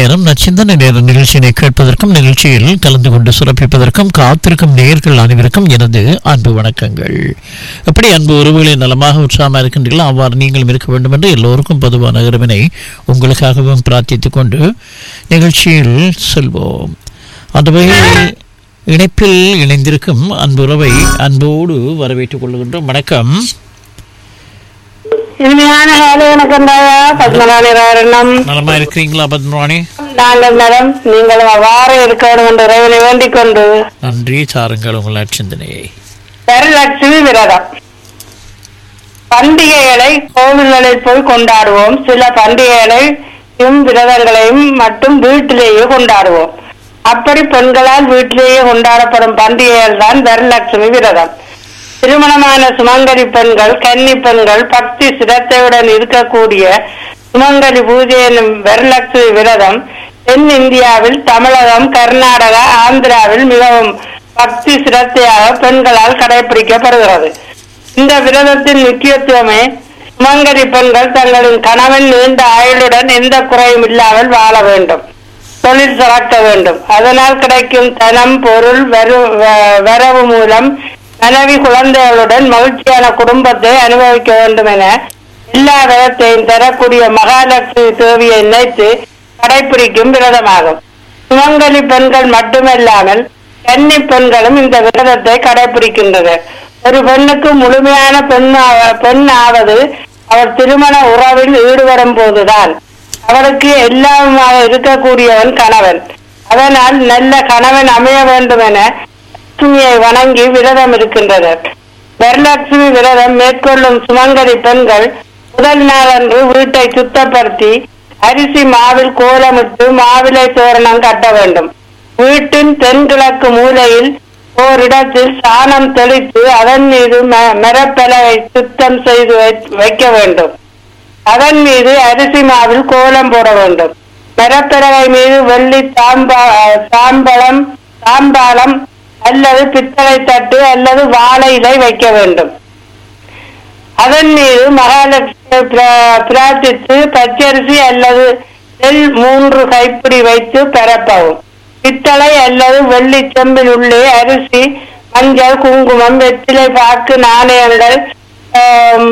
நேரம் நச்சிந்தனை நேர நிகழ்ச்சியினை கேட்பதற்கும் நிகழ்ச்சியில் கலந்து கொண்டு சிறப்பிப்பதற்கும் காத்திருக்கும் நேர்கள் அனைவருக்கும் எனது அன்பு வணக்கங்கள் எப்படி அன்பு உறவுகளை நலமாக உற்சாகமாக இருக்கின்றீர்களோ அவ்வாறு நீங்களும் இருக்க வேண்டும் என்று எல்லோருக்கும் பொதுவான இறைவனை உங்களுக்காகவும் பிரார்த்தித்துக் கொண்டு நிகழ்ச்சியில் செல்வோம் அந்த வகையில் இணைப்பில் இணைந்திருக்கும் அன்புறவை அன்போடு வரவேற்றுக் கொள்கின்றோம் வணக்கம் இனிமையான காலை வணக்கம் தாயா பத்மநாணி ராரணம் நலமா இருக்கிறீங்களா பத்மவாணி நாங்கள் நலம் நீங்களும் அவ்வாறு இருக்க வேண்டும் என்று இறைவனை வேண்டிக் கொண்டு நன்றி சாருங்கள் உங்கள் நற்சிந்தனையை வரலட்சுமி விரதம் பண்டிகைகளை கோவில்களில் போய் கொண்டாடுவோம் சில பண்டிகைகளையும் விரதங்களையும் மட்டும் வீட்டிலேயே கொண்டாடுவோம் அப்படி பெண்களால் வீட்டிலேயே கொண்டாடப்படும் பண்டிகைகள் தான் வரலட்சுமி விரதம் திருமணமான சுமங்கலி பெண்கள் கன்னி பெண்கள் பக்தி சிரத்தையுடன் இருக்கக்கூடிய சுமங்கலி பூஜை எனும் வரலட்சுமி விரதம் தென் இந்தியாவில் தமிழகம் கர்நாடகா ஆந்திராவில் மிகவும் பக்தி சிரத்தையாக பெண்களால் கடைபிடிக்கப்படுகிறது இந்த விரதத்தின் முக்கியத்துவமே சுமங்கலி பெண்கள் தங்களின் கணவன் நீண்ட ஆயுளுடன் எந்த குறையும் இல்லாமல் வாழ வேண்டும் தொழில் சிறக்க வேண்டும் அதனால் கிடைக்கும் தனம் பொருள் வரு- வ- வரவு மூலம் மனைவி குழந்தைகளுடன் மகிழ்ச்சியான குடும்பத்தை அனுபவிக்க வேண்டும் என எல்லா விதத்தையும் தரக்கூடிய மகாலட்சுமி தேவியை நினைத்து கடைபிடிக்கும் விரதமாகும் சுமங்கலி பெண்கள் மட்டுமல்லாமல் கன்னி பெண்களும் இந்த விரதத்தை கடைபிடிக்கின்றனர் ஒரு பெண்ணுக்கு முழுமையான பெண் ஆ- பெண் ஆவது அவர் திருமண உறவில் ஈடுபடும் போதுதான் அவருக்கு எல்லாமாக இருக்கக்கூடியவன் கணவன் அதனால் நல்ல கணவன் அமைய வேண்டும் என லட்சுமியை வணங்கி விரதம் இருக்கின்றனர் வரலட்சுமி விரதம் மேற்கொள்ளும் சுமங்கலி பெண்கள் முதல் நாளன்று வீட்டை சுத்தப்படுத்தி அரிசி மாவில் கோலமிட்டு மாவிலை தோரணம் கட்ட வேண்டும் வீட்டின் தென்கிழக்கு மூலையில் ஓரிடத்தில் சாணம் தெளித்து அதன் மீது ம- மரப்பலகை சுத்தம் செய்து வை- வைக்க வேண்டும் அதன் மீது அரிசி மாவில் கோலம் போட வேண்டும் மரப்பலகை மீது வெள்ளி தாம்பா தாம்பலம் தாம்பாலம் அல்லது பித்தளை தட்டு அல்லது வாழை இலை வைக்க வேண்டும் அதன் மீது மகாலட்சுமி பிர- பிரார்த்தித்து பச்சரிசி அல்லது நெல் மூன்று கைப்பிடி வைத்து பரப்பவும் பித்தளை அல்லது வெள்ளி செம்பில் உள்ளே அரிசி மஞ்சள் குங்குமம் வெற்றிலை பாக்கு நாணயங்கள் ஆம்,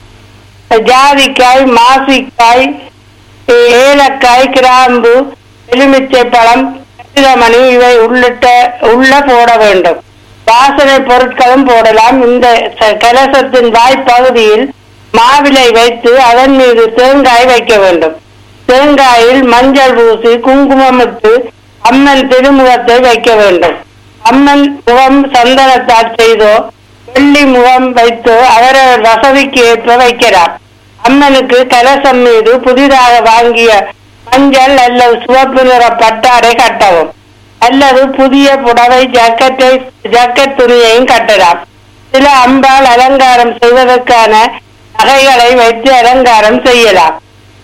ஜாதிக்காய் மாசிக்காய் ஏலக்காய் கிராம்பு எலுமிச்சை பழம் கட்டிதமணி இவை உள்ளிட்ட உள்ள போட வேண்டும் வாசனை பொருட்களும் போடலாம் இந்த ச- கலசத்தின் வாய்ப்பகுதியில் மாவிலை வைத்து அதன் மீது தேங்காய் வைக்க வேண்டும் தேங்காயில் மஞ்சள் பூசி குங்குமமிட்டு அம்மன் திருமுகத்தை வைக்க வேண்டும் அம்மன் முகம் சந்தனத்தால் செய்தோ வெள்ளி முகம் வைத்தோ அவரவர் வசதிக்கு ஏற்ப வைக்கிறார் அம்மனுக்கு கலசம் மீது புதிதாக வாங்கிய மஞ்சள் அல்லது சிவப்பு நிற பட்டாடை கட்டவும் அல்லது புதிய புடவை ஜாக்கெட்டை ஜாக்கெட் துணியையும் கட்டலாம் சில அம்பாள் அலங்காரம் செய்வதற்கான நகைகளை வைத்து அலங்காரம் செய்யலாம்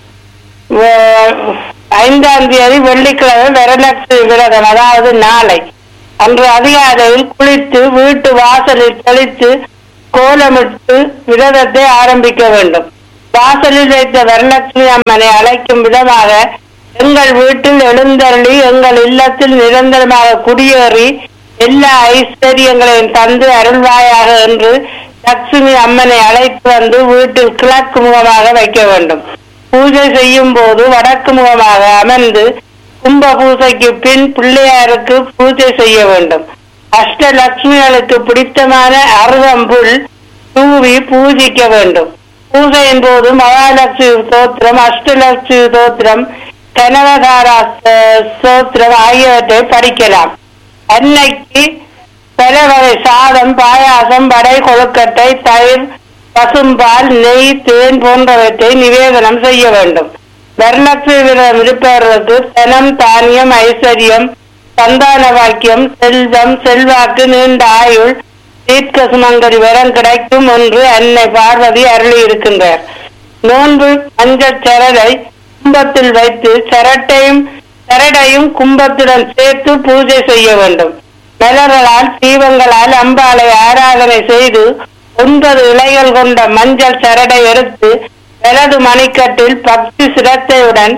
வ- ஐந்தாம் தேதி வெள்ளிக்கிழமை வரலட்சுமி விரதம் அதாவது நாளை அன்று அதிகாலையில் குளித்து வீட்டு வாசலில் தெளித்து கோலமிட்டு விரதத்தை ஆரம்பிக்க வேண்டும் வாசலில் வைத்த வரலட்சுமி அம்மனை அழைக்கும் விதமாக எங்கள் வீட்டில் எழுந்தருளி எங்கள் இல்லத்தில் நிரந்தரமாக குடியேறி எல்லா ஐஸ்வர்யங்களையும் தந்து அருள்வாயாக என்று லட்சுமி அம்மனை அழைத்து வந்து வீட்டில் கிழக்கு முகமாக வைக்க வேண்டும் பூஜை செய்யும் போது வடக்கு முகமாக அமர்ந்து கும்ப பூஜைக்கு பின் பிள்ளையாருக்கு பூஜை செய்ய வேண்டும் அஷ்டலட்சுமிகளுக்கு பிடித்தமான அருகம்புல் தூவி பூஜிக்க வேண்டும் பூஜையின் போது மகாலட்சுமி ஸ்தோத்திரம் அஷ்டலட்சுமி ஸ்தோத்திரம் கனகதாரா ஸ்த- ஸ்தோத்திரம் ஆகியவற்றை படிக்கலாம் அன்னைக்கு பல வகை சாதம் பாயாசம் வடை கொழுக்கட்டை தயிர் பசும்பால் நெய் தேன் போன்றவற்றை நிவேதனம் செய்ய வேண்டும் வரலட்சுமி விரதம் இருப்பவர்களுக்கு தனம் தானியம் ஐஸ்வர்யம் சந்தான வாக்கியம் செல்வம் செல்வாக்கு நீண்ட ஆயுள் தீர்க்க சுமங்கரி வரம் கிடைக்கும் என்று அன்னை பார்வதி அருளி இருக்கின்றார் நோன்பு மஞ்சள் சரடை கும்பத்தில் வைத்து சரட்டையும் சரடையும் கும்பத்துடன் சேர்த்து பூஜை செய்ய வேண்டும் மலர்களால் தீபங்களால் அம்பாளை ஆராதனை செய்து ஒன்பது இலைகள் கொண்ட மஞ்சள் சரடை எடுத்து வலது மணிக்கட்டில் பக்தி சிரத்தையுடன்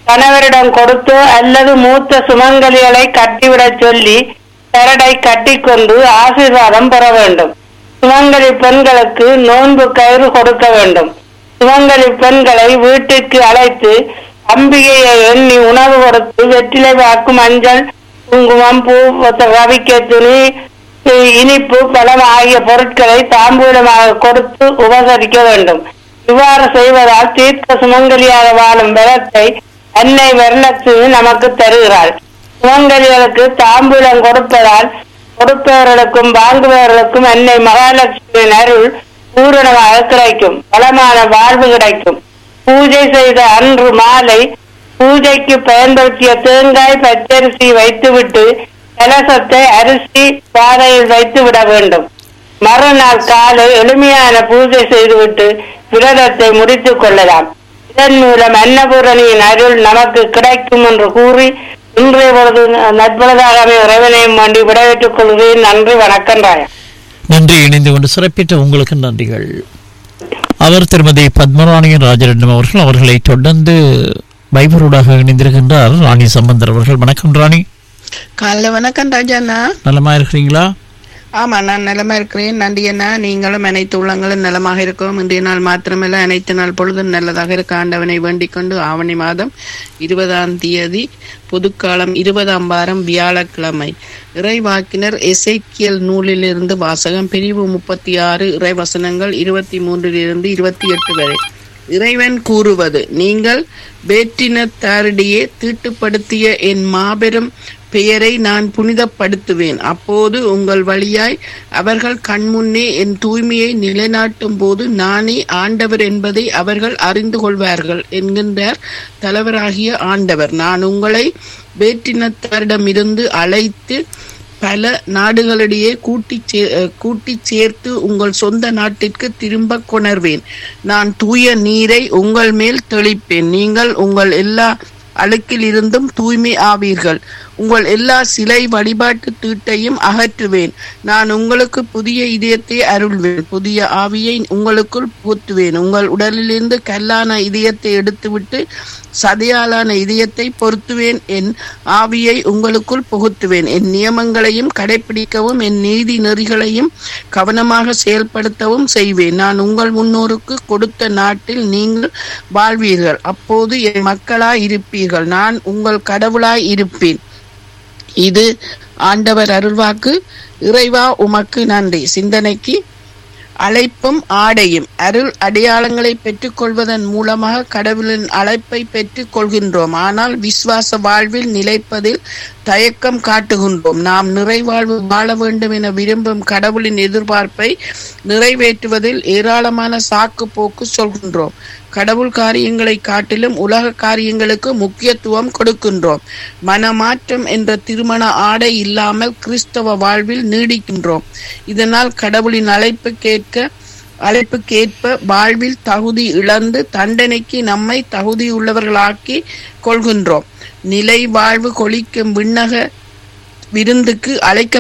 கணவரிடம் கொடுத்து அல்லது மூத்த சுமங்கலிகளை கட்டிவிடச் சொல்லி சரடை கட்டிக்கொண்டு ஆசீர்வாதம் பெற வேண்டும் சுமங்கலி பெண்களுக்கு நோன்பு கயிறு கொடுக்க வேண்டும் சுமங்கலி பெண்களை வீட்டிற்கு அழைத்து அம்பிகையை எண்ணி உணவு கொடுத்து வெற்றிலை வாக்கு மஞ்சள் குங்குமம் பூ ரவிக்கை துணி இனிப்பு பழம் ஆகிய பொருட்களை தாம்பூலமாக கொடுத்து உபசரிக்க வேண்டும் இவ்வாறு செய்வதால் தீர்க்க சுமங்கலியாக வாழும் பலத்தை அன்னை வரலட்சுமி நமக்கு தருகிறாள் சுமங்கலிகளுக்கு தாம்பூலம் கொடுப்பதால் கொடுப்பவர்களுக்கும் வாங்குபவர்களுக்கும் அன்னை மகாலட்சுமியின் அருள் பூரணமாக கிடைக்கும் பலமான வாழ்வு கிடைக்கும் பூஜை செய்த அன்று மாலை பூஜைக்கு பயன்படுத்திய தேங்காய் பச்சரிசி வைத்துவிட்டு கலசத்தை அரிசி பாதையில் வைத்து விட வேண்டும் மறுநாள் காலை எளிமையான பூஜை செய்துவிட்டு விரதத்தை முடித்துக் கொள்ளலாம் இதன் மூலம் அன்னபூரணியின் அருள் நமக்கு கிடைக்கும் என்று கூறி இன்றைய பொழுது நட்புலதாக இறைவனையும் வேண்டி விடைபெற்றுக் கொள்கிறேன் நன்றி வணக்கம் ராயா நன்றி இணைந்து கொண்டு சிறப்பித்த உங்களுக்கு நன்றிகள் அவர் திருமதி பத்மராணியன் ராஜரட்னம் அவர்கள் அவர்களை தொடர்ந்து பைபரோடாக இணைந்திருக்கின்றார் ராணி சம்பந்தர் அவர்கள் வணக்கம் ராணி காலைல வணக்கம் ராஜாண்ணா நலமா இருக்கிறீங்களா ஆமா நான் நலமா இருக்கிறேன் நன்றி அண்ணா நீங்களும் அனைத்து உள்ளங்களும் நலமாக இருக்கவும் இன்றைய நாள் மாத்திரமல்ல அனைத்து நாள் பொழுதும் நல்லதாக இருக்க ஆண்டவனை வேண்டிக் கொண்டு ஆவணி மாதம் இருபதாம் தேதி பொதுக்காலம் இருபதாம் வாரம் வியாழக்கிழமை இறைவாக்கினர் எசைக்கியல் நூலிலிருந்து வாசகம் பிரிவு முப்பத்தி ஆறு இறைவசனங்கள் இருபத்தி மூன்றிலிருந்து இருபத்தி எட்டு வரை இறைவன் கூறுவது நீங்கள் வேற்றினத்தாரிடையே தீட்டுப்படுத்திய என் மாபெரும் பெயரை நான் புனிதப்படுத்துவேன் அப்போது உங்கள் வழியாய் அவர்கள் கண்முன்னே என் தூய்மையை நிலைநாட்டும் போது நானே ஆண்டவர் என்பதை அவர்கள் அறிந்து கொள்வார்கள் என்கின்றார் தலைவராகிய ஆண்டவர் நான் உங்களை வேற்றினத்தாரிடமிருந்து அழைத்து பல நாடுகளிடையே கூட்டி சே கூட்டி சேர்த்து உங்கள் சொந்த நாட்டிற்கு திரும்ப கொணர்வேன் நான் தூய நீரை உங்கள் மேல் தெளிப்பேன் நீங்கள் உங்கள் எல்லா அழுக்கில் இருந்தும் தூய்மை ஆவீர்கள் உங்கள் எல்லா சிலை வழிபாட்டு தீட்டையும் அகற்றுவேன் நான் உங்களுக்கு புதிய இதயத்தை அருள்வேன் புதிய ஆவியை உங்களுக்குள் புகுத்துவேன் உங்கள் உடலிலிருந்து கல்லான இதயத்தை எடுத்துவிட்டு சதையாலான இதயத்தை பொருத்துவேன் என் ஆவியை உங்களுக்குள் புகுத்துவேன் என் நியமங்களையும் கடைபிடிக்கவும் என் நீதி நெறிகளையும் கவனமாக செயல்படுத்தவும் செய்வேன் நான் உங்கள் முன்னோருக்கு கொடுத்த நாட்டில் நீங்கள் வாழ்வீர்கள் அப்போது என் மக்களாய் இருப்பீர்கள் நான் உங்கள் கடவுளாய் இருப்பேன் இது ஆண்டவர் அருள்வாக்கு இறைவா உமக்கு நன்றி சிந்தனைக்கு அழைப்பும் ஆடையும் அருள் அடையாளங்களை பெற்றுக்கொள்வதன் மூலமாக கடவுளின் அழைப்பை பெற்றுக் கொள்கின்றோம் ஆனால் விசுவாச வாழ்வில் நிலைப்பதில் தயக்கம் காட்டுகின்றோம் நாம் நிறைவாழ்வு வாழ வேண்டும் என விரும்பும் கடவுளின் எதிர்பார்ப்பை நிறைவேற்றுவதில் ஏராளமான சாக்கு போக்கு சொல்கின்றோம் கடவுள் காரியங்களை காட்டிலும் உலக காரியங்களுக்கு முக்கியத்துவம் கொடுக்கின்றோம் மனமாற்றம் என்ற திருமண ஆடை இல்லாமல் கிறிஸ்தவ வாழ்வில் நீடிக்கின்றோம் இதனால் கடவுளின் அழைப்பு கேட்க அழைப்புக்கேற்ப வாழ்வில் தகுதி இழந்து தண்டனைக்கு நம்மை தகுதியுள்ளவர்களாக்கி கொள்கின்றோம் நிலை வாழ்வு கொளிக்கும் விண்ணக விருந்துக்கு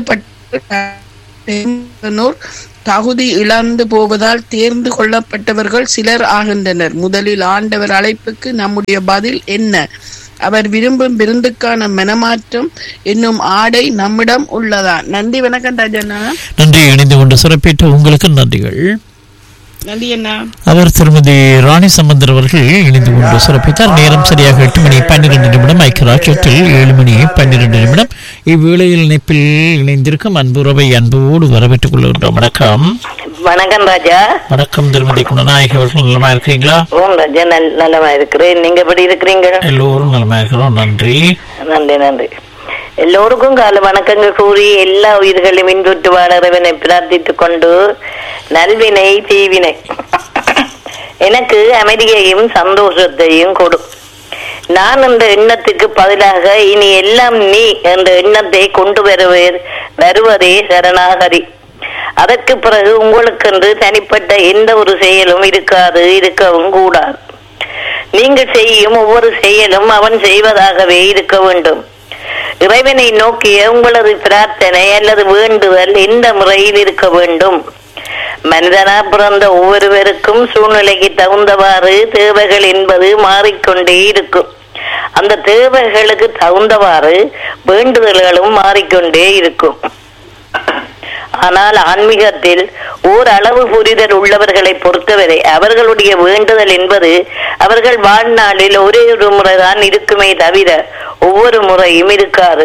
அழைக்கப்பட்ட தகுதி இழந்து போவதால் தேர்ந்து கொள்ளப்பட்டவர்கள் சிலர் ஆகின்றனர் முதலில் ஆண்டவர் அழைப்புக்கு நம்முடைய பதில் என்ன அவர் விரும்பும் விருந்துக்கான மனமாற்றம் என்னும் ஆடை நம்மிடம் உள்ளதா நன்றி வணக்கம் ராஜண்ணா நன்றி இணைந்து கொண்டு சிறப்பித்த உங்களுக்கு நன்றிகள் நன்றி அண்ணா அவர் திருமதி ராணி சம்பந்தர் அவர்கள் இணைந்து கொண்டு சிறப்பித்தார் நேரம் சரியாக எட்டு மணி பன்னிரெண்டு நிமிடம் ஐக்கியராட்சத்தில் ஏழு மணி பன்னிரெண்டு நிமிடம் இவ்வேளையில் இணைப்பில் இணைந்திருக்கும் அன்புறவை அன்போடு வரவேற்றுக் கொள்கின்றோம் வணக்கம் வணக்கம் ராஜா வணக்கம் திருமதி குணநாயகி அவர்கள் நலமா இருக்கிறீங்களா ஓம் ராஜா நல் நலமா இருக்கிறேன் நீங்க எப்படி இருக்கிறீங்க எல்லோரும் நலமா இருக்கிறோம் நன்றி நன்றி நன்றி எல்லோருக்கும் கால வணக்கங்கள் கூறி எல்லா உயிர்களையும் இன்புற்று வாழறவனை பிரார்த்தித்துக் கொண்டு நல்வினை தீவினை எனக்கு அமைதியையும் சந்தோஷத்தையும் கொடு நான் என்ற எண்ணத்துக்கு பதிலாக இனி எல்லாம் நீ என்ற எண்ணத்தை கொண்டு வருவே வருவதே சரணாகரி அதற்கு பிறகு உங்களுக்கென்று தனிப்பட்ட எந்த ஒரு செயலும் இருக்காது இருக்கவும் கூடாது நீங்கள் செய்யும் ஒவ்வொரு செயலும் அவன் செய்வதாகவே இருக்க வேண்டும் இறைவனை நோக்கிய உங்களது பிரார்த்தனை அல்லது வேண்டுதல் எந்த முறையில் இருக்க வேண்டும் மனிதனா பிறந்த ஒவ்வொருவருக்கும் சூழ்நிலைக்கு தகுந்தவாறு தேவைகள் என்பது மாறிக்கொண்டே இருக்கும் அந்த தேவைகளுக்கு தகுந்தவாறு வேண்டுதல்களும் மாறிக்கொண்டே இருக்கும் ஆனால் ஆன்மீகத்தில் ஓரளவு புரிதல் உள்ளவர்களை பொறுத்தவரை அவர்களுடைய வேண்டுதல் என்பது அவர்கள் வாழ்நாளில் ஒரே ஒரு முறைதான் இருக்குமே தவிர ஒவ்வொரு முறையும் இருக்காது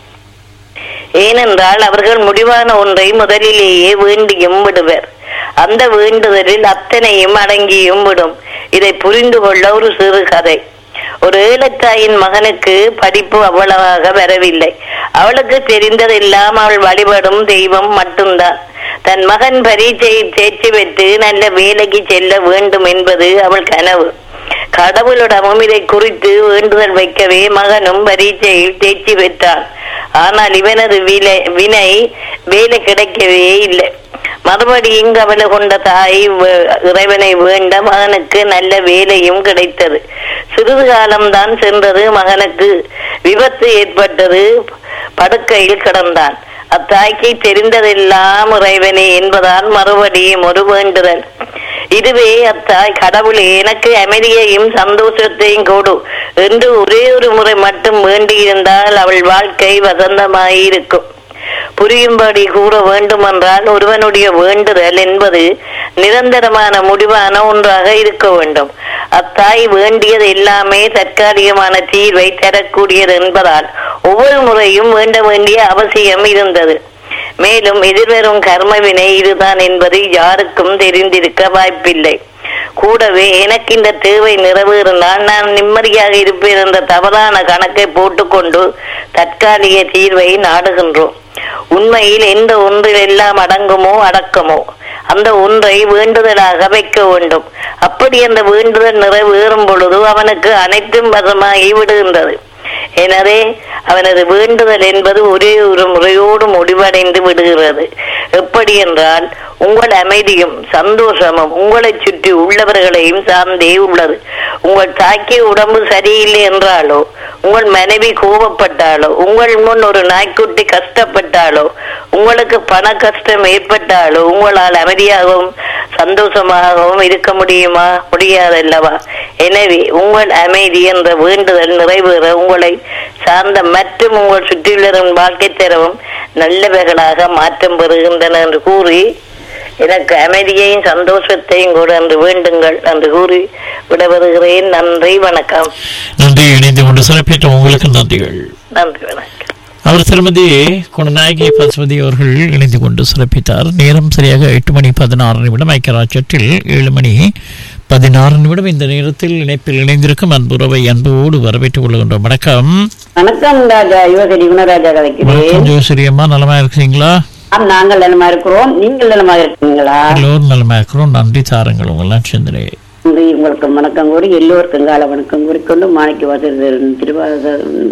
ஏனென்றால் அவர்கள் முடிவான ஒன்றை முதலிலேயே வேண்டியும் விடுவர் அந்த வேண்டுதலில் அத்தனையும் அடங்கியும் விடும் இதை புரிந்து கொள்ள ஒரு சிறு கதை ஒரு ஏலத்தாயின் மகனுக்கு படிப்பு அவ்வளவாக வரவில்லை அவளுக்கு தெரிந்ததெல்லாம் அவள் வழிபடும் தெய்வம் மட்டும்தான் தன் மகன் பரீட்சையை தேர்ச்சி பெற்று நல்ல வேலைக்கு செல்ல வேண்டும் என்பது அவள் கனவு கடவுளிடமும் இதை குறித்து வேண்டுதல் வைக்கவே மகனும் பரீட்சையில் தேர்ச்சி பெற்றான் ஆனால் இவனது விலை வினை வேலை கிடைக்கவே இல்லை மறுபடியும் கவலை கொண்ட தாய் வே- இறைவனை வேண்ட மகனுக்கு நல்ல வேலையும் கிடைத்தது சிறிது காலம்தான் சென்றது மகனுக்கு விபத்து ஏற்பட்டது படுக்கையில் கிடந்தான் அத்தாய்க்கு தெரிந்ததெல்லாம் இறைவனே என்பதால் மறுபடியும் ஒரு வேண்டுதல் இதுவே அத்தாய் கடவுளே எனக்கு அமைதியையும் சந்தோஷத்தையும் கொடு என்று ஒரே ஒரு முறை மட்டும் வேண்டியிருந்தால் அவள் வாழ்க்கை வசந்தமாயிருக்கும் புரியும்படி கூற வேண்டுமென்றால் ஒருவனுடைய வேண்டுதல் என்பது நிரந்தரமான முடிவான ஒன்றாக இருக்க வேண்டும் அத்தாய் வேண்டியது எல்லாமே தற்காலிகமான தீர்வை தரக்கூடியது என்பதால் ஒவ்வொரு முறையும் வேண்ட வேண்டிய அவசியம் இருந்தது மேலும் எதிர்வரும் கர்மவினை இதுதான் என்பது யாருக்கும் தெரிந்திருக்க வாய்ப்பில்லை கூடவே எனக்கு இந்த தேவை நிறைவேறினால் நான் நிம்மதியாக இருப்பேன் என்ற தவறான கணக்கை போட்டுக்கொண்டு தற்காலிக தீர்வை நாடுகின்றோம் உண்மையில் எந்த ஒன்றில் எல்லாம் அடங்குமோ அடக்கமோ அந்த ஒன்றை வேண்டுதலாக வைக்க வேண்டும் அப்படி அந்த வேண்டுதல் நிறைவேறும் பொழுது அவனுக்கு அனைத்தும் வசமாகி விடுகின்றது எனவே அவனது வேண்டுதல் என்பது ஒரே ஒரு முறையோடு முடிவடைந்து விடுகிறது எப்படி என்றால் உங்கள் அமைதியும் சந்தோஷமும் உங்களை சுற்றி உள்ளவர்களையும் சார்ந்தே உள்ளது உங்கள் தாக்கிய உடம்பு சரியில்லை என்றாலோ உங்கள் மனைவி கோபப்பட்டாலோ உங்கள் முன் ஒரு நாய்க்குட்டி கஷ்டப்பட்டாலோ உங்களுக்கு பண கஷ்டம் ஏற்பட்டாலோ உங்களால் அமைதியாகவும் சந்தோஷமாகவும் இருக்க முடியுமா முடியாதல்லவா எனவே உங்கள் அமைதி என்ற வேண்டுதல் நிறைவேற உங்களை சார்ந்த மற்றும் உங்கள் சுற்றியுள்ளவரின் வாழ்க்கை தரவும் நல்லவைகளாக மாற்றம் பெறுகின்றன என்று கூறி எனக்கு அமைதியையும் சந்தோஷத்தையும் கூட என்று வேண்டுங்கள் என்று கூறி விடைபெறுகிறேன் நன்றி வணக்கம் நன்றி இணைந்து கொண்டு சிறப்பித்த உங்களுக்கு நன்றிகள் நன்றி வணக்கம் அவர் திருமதி குணநாயகி பசுமதி அவர்கள் இணைந்து கொண்டு சிறப்பித்தார் நேரம் சரியாக எட்டு மணி பதினாறு நிமிடம் ஐக்கியராட்சத்தில் ஏழு மணி பதினாறு நிமிடம் இந்த நேரத்தில் இணைப்பில் இணைந்திருக்கும் அன்புறவை அன்போடு வரவேற்றுக் கொள்கின்றோம் வணக்கம் வணக்கம் ராஜா யுவசரி குணராஜா கதைக்கிறேன் வணக்கம் ஜோசிரி அம்மா நலமா இருக்கீங்களா ஆம், நாங்கள் நலமா இருக்கிறோம் நீங்கள் நலமா இருக்கீங்களா எல்லோரும் நலமா இருக்கிறோம் நன்றி தாருங்கள் உங்களாம் சிந்தனை நன்றி உங்களுக்கு வணக்கம் கூறி எல்லோருக்கும் கால வணக்கம் கூறிக்கொண்டு மாணிக்க வாசகர் திருவாத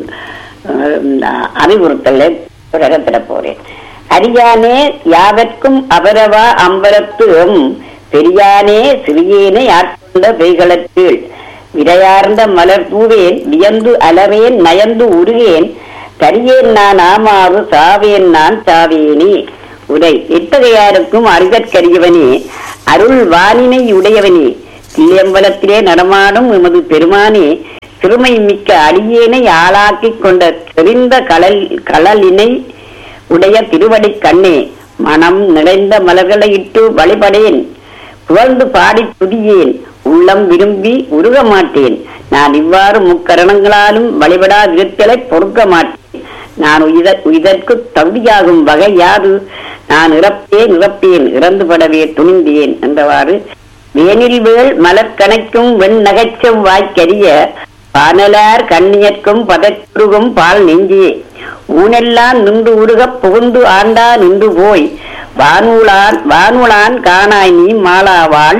அறிவுறுத்தலை பிரகத்திட போறேன் அரியானே யாவர்க்கும் அவரவா அம்பலத்து எம் பெரியானே சிறியேனை ஆட்கொண்ட பெய்களத்தில் விரையார்ந்த மலர் தூவேன் வியந்து அலறேன் நயந்து உருகேன் தரியேன் நான் ஆமாறு சாவேன் நான் சாவேனே உரை எத்தகையாருக்கும் அறிதற்கரியவனே அருள் வானினை உடையவனே தில்லியம்பலத்திலே நடமாடும் எமது பெருமானே சிறுமை மிக்க அடியேனை ஆளாக்கிக் கொண்ட தெரிந்த கலல் கலலினை உடைய திருவடி கண்ணே மனம் நிறைந்த மலர்களை இட்டு வழிபடேன் புகழ்ந்து பாடி துதியேன் உள்ளம் விரும்பி உருக மாட்டேன் நான் இவ்வாறு முக்கரணங்களாலும் வழிபடாதிருத்தலை பொறுக்க மாட்டேன் நான் உயிர உயிதற்கு தகுதியாகும் வகை யாது நான் இறப்பேன் இறப்பேன் இறந்துபடவே துணிந்தேன் என்றவாறு வேனில் வேள் மலர் கணக்கும் வெண் நகைச்சம் வாய்க்கரிய பானலார் கண்ணியற்கும் பதச்சுருகும் பால் நெஞ்சியே ஊனெல்லாம் நின்று உருகப் புகுந்து ஆண்டா நின்று போய் வானூலான் வானூலான் காணாய் நீ மாலாவாள்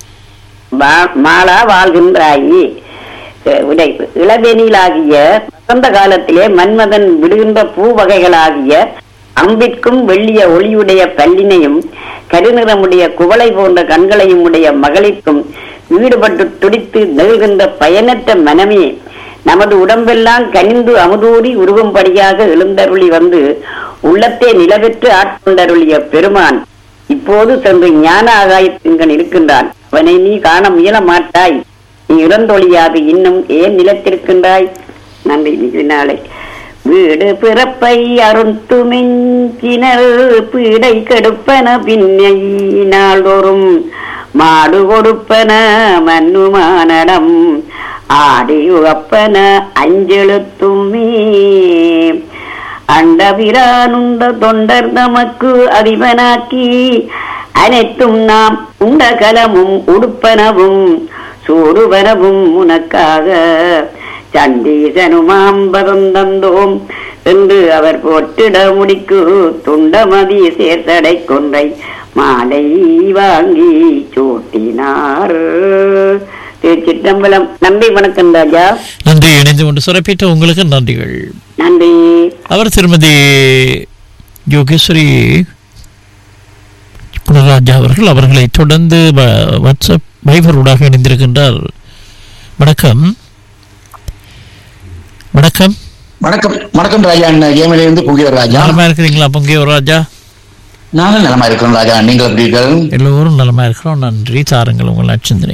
வா- மாலா வாழ்கின்றாயே அஹ் உடை இளவேனிலாகிய வசந்த காலத்திலே மன்மதன் விடுகின்ற பூ வகைகளாகிய அம்பிற்கும் வெள்ளிய ஒளியுடைய பல்லினையும் கருநிறமுடைய குவளை போன்ற கண்களையும் உடைய மகளிர்க்கும் ஈடுபட்டு துடித்து நெகிழ்கின்ற பயனற்ற மனமே நமது உடம்பெல்லாம் கனிந்து அமுதூறி உருகும்படியாக எழுந்தருளி வந்து உள்ளத்தை நிலவெற்று ஆட்கொண்டருளிய பெருமான் இப்போது சென்று ஞான ஆகாயத்தின்கண் இருக்கின்றான் அவனை நீ காண முயல மாட்டாய் நீ இறந்தொழியாது இன்னும் ஏன் நிலத்திருக்கின்றாய் நன்றி இன்னைக்கு நாளை வீடு பிறப்பை அருத்து மிஞ்சினல் பீடை கெடுப்பன பின்னை நாள்தோறும் மாடு கொடுப்பன மன்னுமானடம் ஆடி உகப்பன அஞ்செழுத்துமே அண்டபிரானுண்ட தொண்டர் நமக்கு அதிபனாக்கி அனைத்தும் நாம் உண்ட கலமும் உடுப்பனவும் சூடுவனவும் உனக்காக சண்டீசனுமாம் பதந்தந்தோம் என்று அவர் போற்றிட முடிக்கு துண்டமதி சேர்த்தடை கொன்றை மாலை வாங்கி சூட்டினார் திருச்சிற்றம்பலம் நன்றி வணக்கம் ராஜா நன்றி இணைந்து கொண்டு சிறப்பித்த உங்களுக்கு நன்றிகள் நன்றி அவர் திருமதி யோகேஸ்வரி குணராஜா அவர்கள் அவர்களை தொடர்ந்து வ- வாட்ஸ்அப் வைபர் ஊடாக இணைந்திருக்கின்றார் வணக்கம் வணக்கம் வணக்கம் வணக்கம் ராஜா கேமில இருந்து புகிற ராஜா நலமா இருக்கிறீங்களா பொங்கிய ராஜா நானும் நலமா இருக்கிறோம் ராஜா நீங்கள் எப்படி இருக்கிறீர்கள் எல்லோரும் நலமா இருக்கிறோம் நன்றி தாருங்கள் உங்கள் நச்சிந்தனை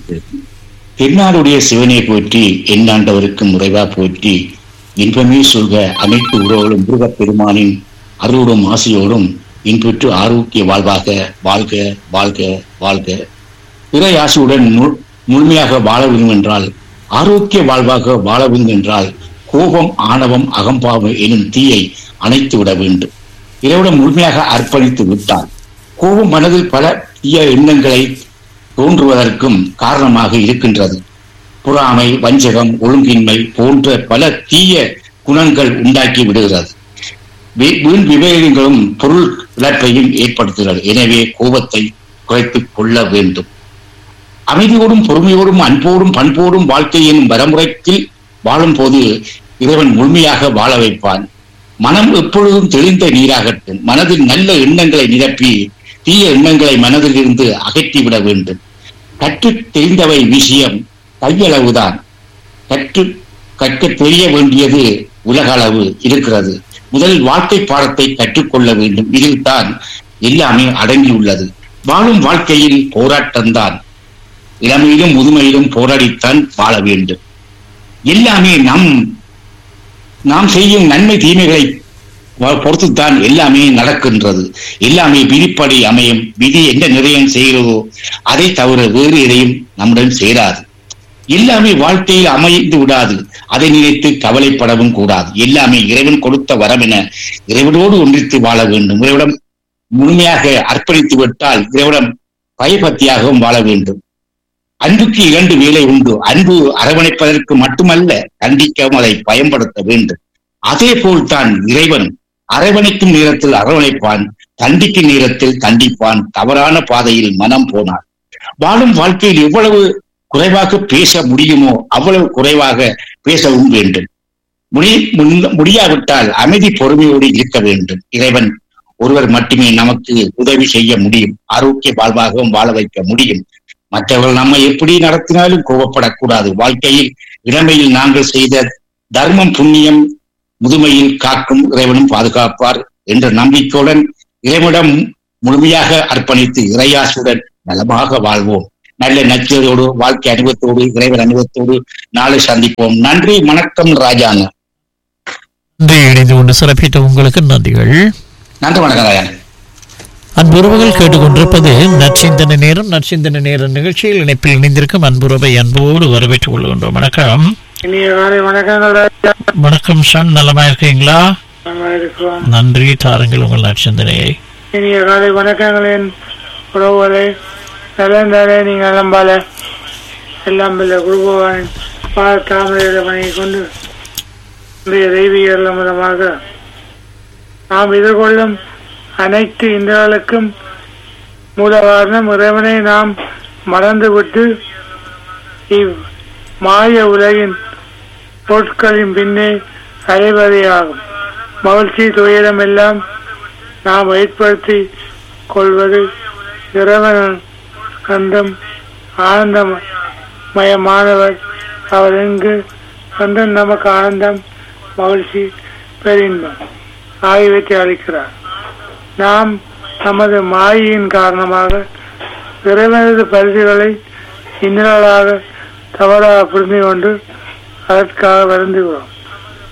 தென்னாடுடைய சிவனை போற்றி எண்ணாண்டவருக்கு முறைவா போற்றி இன்பமே சொல்க அனைத்து உறவுகளும் முருகப் பெருமானின் அருளோடும் ஆசையோடும் இன்புற்று ஆரோக்கிய வாழ்வாக வாழ்க வாழ்க வாழ்க பிறை ஆசையுடன் முழு- முழுமையாக வாழ வேண்டும் என்றால் ஆரோக்கிய வாழ்வாக வாழ வேண்டும் என்றால் கோபம் ஆணவம் அகம்பாவம் எனும் தீயை அணைத்து விட வேண்டும் இறைவிடம் முழுமையாக அர்ப்பணித்து விட்டால் கோபம் மனதில் பல தீய எண்ணங்களை தோன்றுவதற்கும் காரணமாக இருக்கின்றது பொறாமை வஞ்சகம் ஒழுங்கின்மை போன்ற பல தீய குணங்கள் உண்டாக்கி விடுகிறது வீ- வீண் விவேகங்களும் பொருள் இழப்பையும் ஏற்படுத்துகிறது எனவே கோபத்தை குறைத்துக் கொள்ள வேண்டும் அமைதியோடும் பொறுமையோடும் அன்போடும் பண்போடும் வாழ்க்கை எனும் வரமுறையில் வாழும் போது இறைவன் முழுமையாக வாழ வைப்பான் மனம் எப்பொழுதும் தெளிந்த நீராகட்டும் மனதில் நல்ல எண்ணங்களை நிரப்பி தீய எண்ணங்களை மனதில் இருந்து அகற்றிவிட வேண்டும் கற்று தெரிந்தவை விஷயம் கையளவுதான் கற்று கற்க தெரிய வேண்டியது உலக அளவு இருக்கிறது முதல் வாழ்க்கை பாடத்தை கற்றுக்கொள்ள வேண்டும் இதில் தான் எல்லாமே அடங்கியுள்ளது வாழும் வாழ்க்கையில் போராட்டம்தான் இளமையிலும் முதுமையிலும் போராடித்தான் வாழ வேண்டும் எல்லாமே நம் நாம் செய்யும் நன்மை தீமைகளை வ- பொறுத்துத்தான் எல்லாமே நடக்கின்றது எல்லாமே விதிப்படி அமையும் விதி என்ன நிர்ணயம் செய்கிறதோ அதை தவிர வேறு எதையும் நம்முடன் சேராது எல்லாமே வாழ்க்கையில் அமைந்து விடாது அதை நினைத்து கவலைப்படவும் கூடாது எல்லாமே இறைவன் கொடுத்த வரம் என இறைவனோடு ஒன்றித்து வாழ வேண்டும் இறைவிடம் முழுமையாக அர்ப்பணித்து விட்டால் இறைவிடம் பயபக்தியாகவும் வாழ வேண்டும் அன்புக்கு இரண்டு வேலை உண்டு அன்பு அரவணைப்பதற்கு மட்டுமல்ல கண்டிக்கவும் அதை பயன்படுத்த வேண்டும் அதே போல்தான் இறைவன் அரவணைக்கும் நேரத்தில் அரவணைப்பான் தண்டிக்கும் நேரத்தில் தண்டிப்பான் தவறான பாதையில் மனம் போனான் வாழும் வாழ்க்கையில் எவ்வளவு குறைவாக பேச முடியுமோ அவ்வளவு குறைவாக பேசவும் வேண்டும் முடி முன்- முடியாவிட்டால் அமைதி பொறுமையோடு இருக்க வேண்டும் இறைவன் ஒருவர் மட்டுமே நமக்கு உதவி செய்ய முடியும் ஆரோக்கிய வாழ்வாகவும் வாழ வைக்க முடியும் மற்றவர்கள் நம்மை எப்படி நடத்தினாலும் கோபப்படக்கூடாது வாழ்க்கையில் இளமையில் நாங்கள் செய்த தர்மம் புண்ணியம் முதுமையில் காக்கும் இறைவனும் பாதுகாப்பார் என்ற நம்பிக்கையுடன் இறைவனிடம் முழுமையாக அர்ப்பணித்து இறையாசுடன் நலமாக வாழ்வோம் நல்ல நச்சரியோடு வாழ்க்கை அனுபவத்தோடு இறைவன் அனுபவத்தோடு நாளை சந்திப்போம் நன்றி வணக்கம் ராஜாங்க நன்றி இணைந்து கொண்டு சிறப்பித்த உங்களுக்கு நன்றிகள் நன்றி வணக்கம் ராஜாங்க அன்புறவுகள் கேட்டுக்கொண்டிருப்பது நற்சிந்தனை நேரம் நற்சிந்தனை நேர நிகழ்ச்சியில் இணைப்பில் இணைந்திருக்கும் அன்புறவை அன்போடு வரவேற்றுக் கொள்கின்றோம் வணக்கம் இனிய காலை வணக்கங்கள் ராஜா வணக்கம் சன் நலமா இருக்கீங்களா நல்லா இருக்கிறோம் நன்றி தாருங்கள் உங்கள் நற்சிந்தனையை இனிய காலை வணக்கங்களின் உறவுகளே நலந்தாலே நீங்கள் நம்பால எல்லாம் வல்ல குருபவானின் பாத தாமரையில வணங்கி கொண்டு இன்றைய தெய்வீக மூலமாக நாம் எதிர்கொள்ளும் அனைத்து இந்திரர்களுக்கும் மூல காரணம் இறைவனை நாம் மறந்துவிட்டு இவ் மாய உலகின் பொருட்களின் பின்னே அலைவதே ஆகும் மகிழ்ச்சி துயரம் எல்லாம் நாம் ஏற்படுத்தி கொள்வது இறைவன் கந்தம் ஆனந்தமயமானவர் அவர் எங்கு கந்தம் நமக்கு ஆனந்தம் மகிழ்ச்சி பெரின்பம் ஆகியவற்றை அளிக்கிறார் நாம் நமது மாயின் காரணமாக இறைவனது பரிசுகளை இன்னலாக தவறாக புரிந்து கொண்டு அதற்காக வருந்துகிறோம்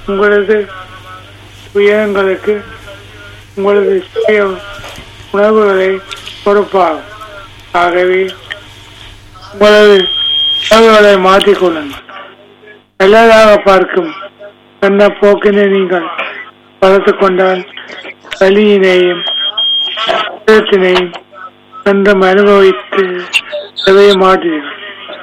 உங்களது துயரங்களுக்கு உங்களது சுய உணர்வுகளை பொறுப்பாகும் ஆகவே உங்களது உணர்வுகளை மாற்றிக்கொள்ளுங்கள் நல்லதாக பார்க்கும் என்ன போக்கினை நீங்கள் வளர்த்து கொண்டால் வலியினையும் துயரத்தினையும் என்றும் அனுபவித்து எதைய மாற்றீர்கள்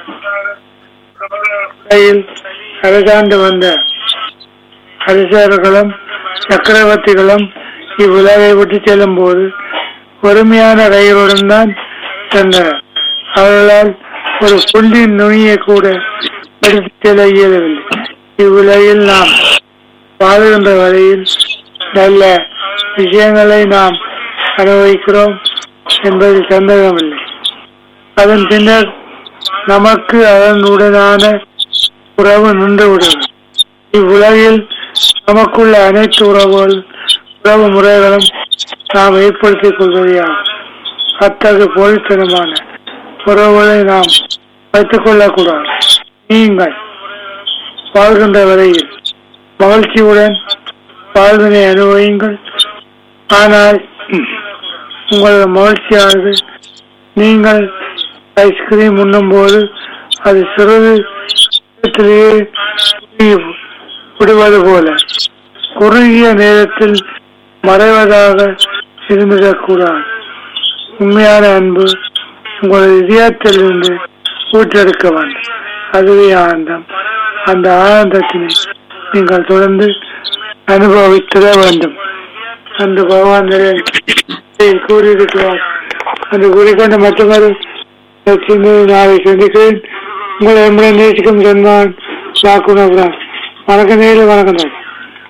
உலகில் அரசாண்டு வந்த அரசர்களும் சக்கரவர்த்திகளும் இவ்வுலகை விட்டு செல்லும் போது பொறுமையான ரயிலுடன் தான் சென்றனர் அவர்களால் ஒரு புள்ளின் நுனியை கூட எடுத்து செல்ல இயலவில்லை இவ்வுலகில் நாம் வாழுகின்ற வரையில் நல்ல விஷயங்களை நாம் அனுபவிக்கிறோம் என்பதில் சந்தேகமில்லை அதன் பின்னர் நமக்கு அதனுடனான உறவு நின்றுவிடும் இவ்வுலகில் நமக்குள்ள அனைத்து உறவுகள் உறவு முறைகளும் நாம் ஏற்படுத்திக் கொள்வதையாகும் அத்தகு போலித்தனமான உறவுகளை நாம் வைத்துக் கொள்ளக்கூடாது நீங்கள் வாழ்கின்ற வரையில் மகிழ்ச்சியுடன் வாழ்வினை அனுபவியுங்கள் ஆனால் உங்களது மகிழ்ச்சியானது நீங்கள் ஐஸ்கிரீம் உண்ணும் போது அது சிறிது நேரத்திலேயே குறுகி விடுவது போல குறுகிய நேரத்தில் மறைவதாக இருந்துவிடக்கூடாது உண்மையான அன்பு உங்களது இதயத்திலிருந்து ஊற்றெடுக்க வேண்டும் அதுவே ஆனந்தம் அந்த ஆனந்தத்தினை நீங்கள் தொடர்ந்து அனுபவித்திட வேண்டும் அந்த பகவான் நிறைய கூறியிருக்கிறார் அந்த கூறிக்கொண்ட மற்றொரு சிந்தனை நாளை சந்திக்கிறேன் உங்களை நம்முடைய நேசிக்கும் சொன்னான் சாக்குனபுரம் வணக்கம் நேரில் வணக்கம் தான்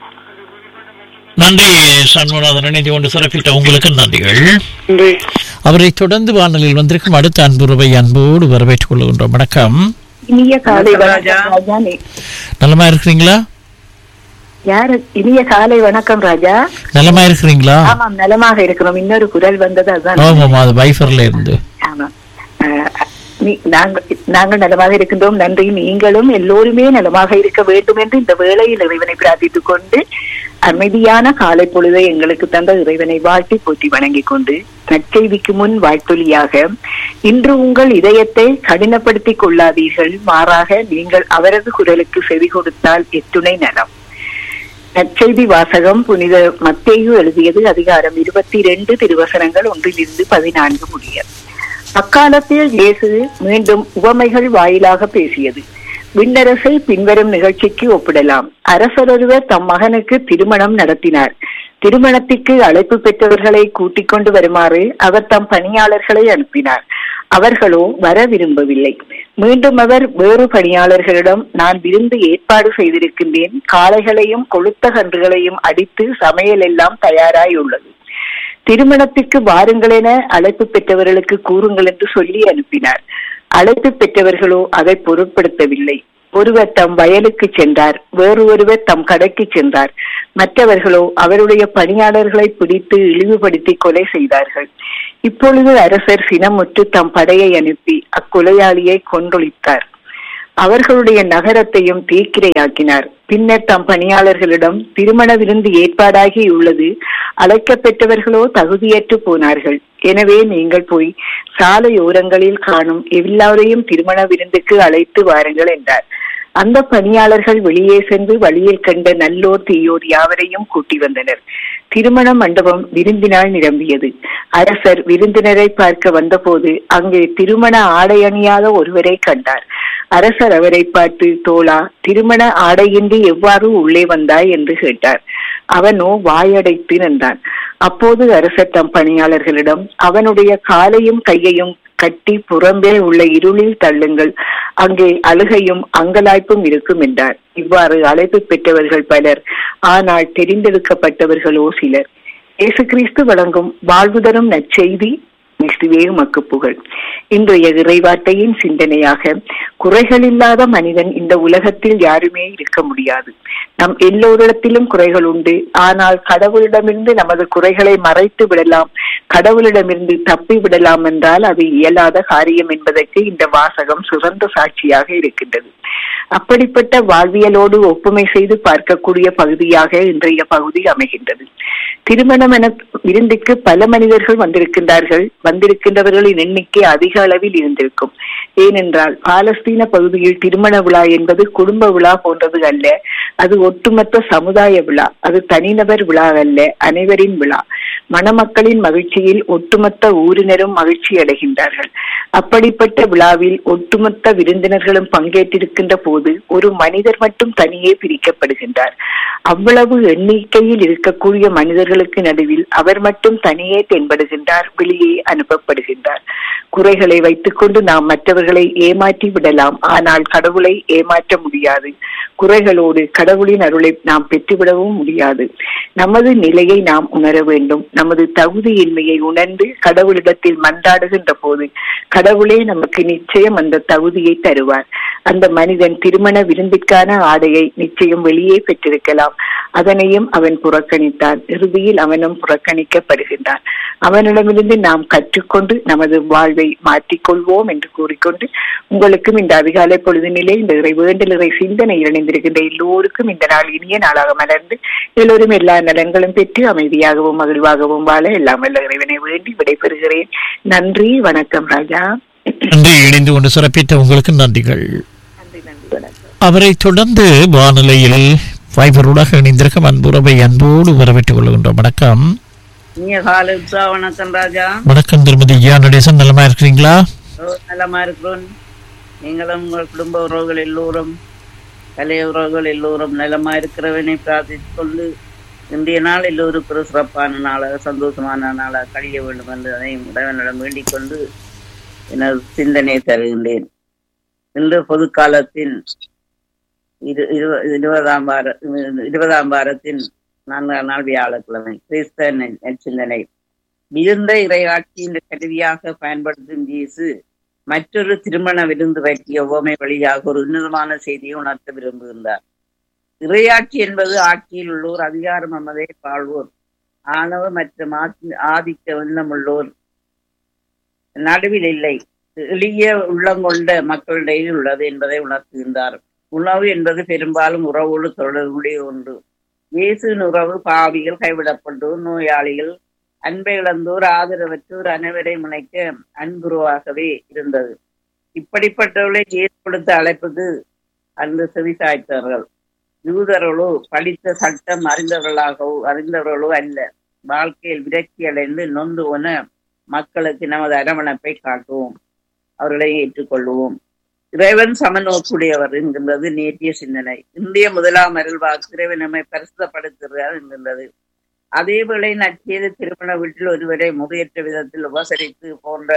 நன்றி சண்முகநாதன் நினைத்து கொண்டு சிறப்பித்த உங்களுக்கு நன்றிகள் நன்றி அவரை தொடர்ந்து வானொலியில் வந்திருக்கும் அடுத்த அன்புறவை அன்போடு வரவேற்றுக் கொள்கின்றோம் வணக்கம் இனிய காலை வணக்கம் வணக்கம் ராஜா நீ- நலமா இருக்கிறீங்களா யாரு இனிய காலை வணக்கம் ராஜா நலமா இருக்கிறீங்களா ஆமாம் நலமாக இருக்கிறோம் இன்னொரு குரல் வந்தது அதுதான் ஆமாம் அது வைஃபர்ல இருந்து ஆமாம் அஹ், நீ- நாங்கள் நாங்கள் நலமாக இருக்கின்றோம் நன்றி நீங்களும் எல்லோருமே நலமாக இருக்க வேண்டும் என்று இந்த வேளையில் இறைவனை பிரார்த்தித்துக் கொண்டு அமைதியான காலை பொழுதை எங்களுக்கு தந்த இறைவனை வாழ்த்தி போற்றி வணங்கிக் கொண்டு நற்செய்திக்கு முன் வாழ்த்தொலியாக இன்று உங்கள் இதயத்தை கடினப்படுத்திக் கொள்ளாதீர்கள் மாறாக நீங்கள் அவரது குரலுக்கு செவி கொடுத்தால் எத்துணை நலம் நற்செய்தி வாசகம் புனித மத்தேயு எழுதியது அதிகாரம் இருபத்தி ரெண்டு திருவசனங்கள் ஒன்றிலிருந்து பதினான்கு முடிய அக்காலத்தில் இயேசு மீண்டும் உவமைகள் வாயிலாக பேசியது விண்ணரசை பின்வரும் நிகழ்ச்சிக்கு ஒப்பிடலாம் அரசரொருவர் தம் மகனுக்கு திருமணம் நடத்தினார் திருமணத்திற்கு அழைப்பு பெற்றவர்களை கூட்டிக் கொண்டு வருமாறு அவர் தம் பணியாளர்களை அனுப்பினார் அவர்களோ வர விரும்பவில்லை மீண்டும் அவர் வேறு பணியாளர்களிடம் நான் விருந்து ஏற்பாடு செய்திருக்கின்றேன் காளைகளையும் கொளுத்த கன்றுகளையும் அடித்து சமையல் எல்லாம் தயாராய் உள்ளது திருமணத்திற்கு வாருங்கள் என அழைப்பு பெற்றவர்களுக்கு கூறுங்கள் என்று சொல்லி அனுப்பினார் அழைப்பு பெற்றவர்களோ அதை பொருட்படுத்தவில்லை ஒருவர் தம் வயலுக்கு சென்றார் வேறு ஒருவர் தம் கடைக்கு சென்றார் மற்றவர்களோ அவருடைய பணியாளர்களை பிடித்து இழிவுபடுத்தி கொலை செய்தார்கள் இப்பொழுது அரசர் சினமுற்று தம் படையை அனுப்பி அக்கொலையாளியை கொன்றொழித்தார் அவர்களுடைய நகரத்தையும் தீக்கிரையாக்கினார் பின்னர் தம் பணியாளர்களிடம் திருமண விருந்து ஏற்பாடாகி உள்ளது அழைக்கப்பெற்றவர்களோ தகுதியற்று போனார்கள் எனவே நீங்கள் போய் சாலையோரங்களில் காணும் எல்லாரையும் திருமண விருந்துக்கு அழைத்து வாருங்கள் என்றார் அந்த பணியாளர்கள் வெளியே சென்று வழியில் கண்ட நல்லோர் தீயோர் யாவரையும் கூட்டி வந்தனர் திருமண மண்டபம் விருந்தினால் நிரம்பியது அரசர் விருந்தினரை பார்க்க வந்தபோது அங்கே திருமண ஆடை அணியாத ஒருவரை கண்டார் அரசர் அவரை பார்த்து தோழா திருமண ஆடையின்றி எவ்வாறு உள்ளே வந்தாய் என்று கேட்டார் அவனோ வாயடைத்து நின்றான் அப்போது அரசர் தம் பணியாளர்களிடம் அவனுடைய காலையும் கையையும் கட்டி புறம்பே உள்ள இருளில் தள்ளுங்கள் அங்கே அழுகையும் அங்கலாய்ப்பும் இருக்கும் என்றார் இவ்வாறு அழைப்பு பெற்றவர்கள் பலர் ஆனால் தெரிந்தெடுக்கப்பட்டவர்களோ சிலர் இயேசு கிறிஸ்து வழங்கும் வாழ்வு தரும் நற்செய்தி கிறிஸ்துவே உமக்கு புகழ் இன்றைய இறைவார்த்தையின் சிந்தனையாக குறைகள் இல்லாத மனிதன் இந்த உலகத்தில் யாருமே இருக்க முடியாது நம் எல்லோரிடத்திலும் குறைகள் உண்டு ஆனால் கடவுளிடமிருந்து நமது குறைகளை மறைத்து விடலாம் கடவுளிடமிருந்து தப்பி விடலாம் என்றால் அது இயலாத காரியம் என்பதற்கு இந்த வாசகம் சிறந்த சாட்சியாக இருக்கின்றது அப்படிப்பட்ட வாழ்வியலோடு ஒப்புமை செய்து பார்க்கக்கூடிய பகுதியாக இன்றைய பகுதி அமைகின்றது திருமணம் என விருந்துக்கு பல மனிதர்கள் வந்திருக்கின்றார்கள் வந்திருக்கின்றவர்களின் எண்ணிக்கை அதிக அளவில் இருந்திருக்கும் ஏனென்றால் பாலஸ்தீன பகுதியில் திருமண விழா என்பது குடும்ப விழா போன்றது அல்ல அது ஒட்டுமொத்த சமுதாய விழா அது தனிநபர் விழா அல்ல அனைவரின் விழா மணமக்களின் மகிழ்ச்சியில் ஒட்டுமொத்த ஊரினரும் மகிழ்ச்சி அடைகின்றார்கள் அப்படிப்பட்ட விழாவில் ஒட்டுமொத்த விருந்தினர்களும் பங்கேற்றிருக்கின்ற போது ஒரு மனிதர் மட்டும் தனியே பிரிக்கப்படுகின்றார் அவ்வளவு எண்ணிக்கையில் இருக்கக்கூடிய மனிதர்களுக்கு நடுவில் அவர் மட்டும் தனியே தென்படுகின்றார் வெளியே அனுப்பப்படுகின்றார் குறைகளை வைத்துக்கொண்டு நாம் மற்றவர்களை ஏமாற்றி விடலாம் ஆனால் கடவுளை ஏமாற்ற முடியாது குறைகளோடு கடவுளின் அருளை நாம் பெற்றுவிடவும் முடியாது நமது நிலையை நாம் உணர வேண்டும் நமது தகுதியின்மையை உணர்ந்து கடவுளிடத்தில் மன்றாடுகின்ற போது கடவுளே நமக்கு நிச்சயம் அந்த தகுதியை தருவார் அந்த மனிதன் திருமண விருந்திற்கான ஆடையை நிச்சயம் வெளியே பெற்றிருக்கலாம் அதனையும் அவன் புறக்கணித்தான் இறுதியில் அவனும் புறக்கணிக்கப்படுகின்றான் அவனிடமிருந்து நாம் கற்றுக்கொண்டு நமது வாழ்வை மாற்றிக்கொள்வோம் என்று கூறிக்கொண்டு உங்களுக்கும் இந்த அதிகாலை பொழுதினிலே இந்த இறை வேண்டல் இறை சிந்தனையில் இணைந்திருக்கின்ற எல்லோருக்கும் இந்த நாள் இனிய நாளாக மலர்ந்து எல்லோரும் எல்லா நலன்களும் பெற்று அமைதியாகவும் மகிழ்வாகவும் வாழ எல்லாம் வல்ல இறைவனை வேண்டி விடைபெறுகிறேன் நன்றி வணக்கம் ராஜா நன்றி இணைந்து கொண்டு சிறப்பித்த உங்களுக்கு நன்றிகள் நன்றி நன்றி வணக்கம் அவரை தொடர்ந்து வானிலையில் ஃபைபரோடாக இணைந்திருக்கும் அன்புறவை அன்போடு வரவேற்றுக் கொள்கின்றோம் வணக்கம் நீங்க காலை உற்சா வணக்கம் ராஜா வணக்கம் திருமதி ஐயா நடேசன் நலமா இருக்கிறீங்களா ஓ, நலமா இருக்கிறோம் நீங்களும் உங்கள் குடும்ப உறவுகள் எல்லோரும் கலைய உறவுகள் எல்லோரும் நலமா இருக்கிறவனை பிரார்த்தித்துக் கொண்டு இன்றைய நாள் எல்லோருக்கும் ஒரு சிறப்பான நாளாக சந்தோஷமான நாளாக கழிய வேண்டும் என்று அதையும் இறைவனிடம் வேண்டிக் கொண்டு எனது சிந்தனையை தருகின்றேன் இன்று பொது காலத்தின் இரு இரு- இருபதாம் வார இருபதாம் வாரத்தின் நான்காம் நாள் வியாழக்கிழமை கிறிஸ்தவ நெ- நற்சிந்தனை மிகுந்த இறையாட்சியின் கருவியாக பயன்படுத்தும் இயேசு மற்றொரு திருமண விருந்து பற்றிய உவமை வழியாக ஒரு உன்னதமான செய்தியை உணர்த்த விரும்புகின்றார் இறையாட்சி என்பது ஆட்சியில் உள்ளோர் அதிகாரம் அமதே பாழ்வோர் ஆணவ மற்றும் ஆத்தி- ஆதிக்க எண்ணமுள்ளோர் நடுவில் இல்லை எளிய உள்ளங்கொண்ட மக்களிடையே உள்ளது என்பதை உணர்த்துகின்றார் உணவு என்பது பெரும்பாலும் உறவோடு தொடர்புடைய ஒன்று இயேசுவின் உறவு பாவிகள் கைவிடப்பட்டோர் நோயாளிகள் அன்பை இழந்தோர் ஆதரவற்றோர் அனைவரையும் இணைக்க அன்புருவாகவே இருந்தது இப்படிப்பட்டவர்களை இயேசு கொடுத்த அழைப்புக்கு அன்று செவிசாய்த்தார்கள் யூதர்களோ படித்த சட்டம் அறிந்தவர்களாகவோ அறிந்தவர்களோ அல்ல வாழ்க்கையில் விரக்தி அடைந்து நொந்து போன மக்களுக்கு நமது அரவணைப்பை காட்டுவோம் அவர்களை ஏற்றுக்கொள்வோம் இறைவன் சமநோக்குடையவர் என்கின்றது நேற்றிய சிந்தனை இந்திய முதலாம் அருள்வாக்கு இறைவன் நம்மை பரிசுத்தப்படுத்துகிறார் என்கின்றது அதேவேளை நற்செய்து திருமண வீட்டில் ஒருவரை முறையற்ற விதத்தில் உபசரித்து போன்ற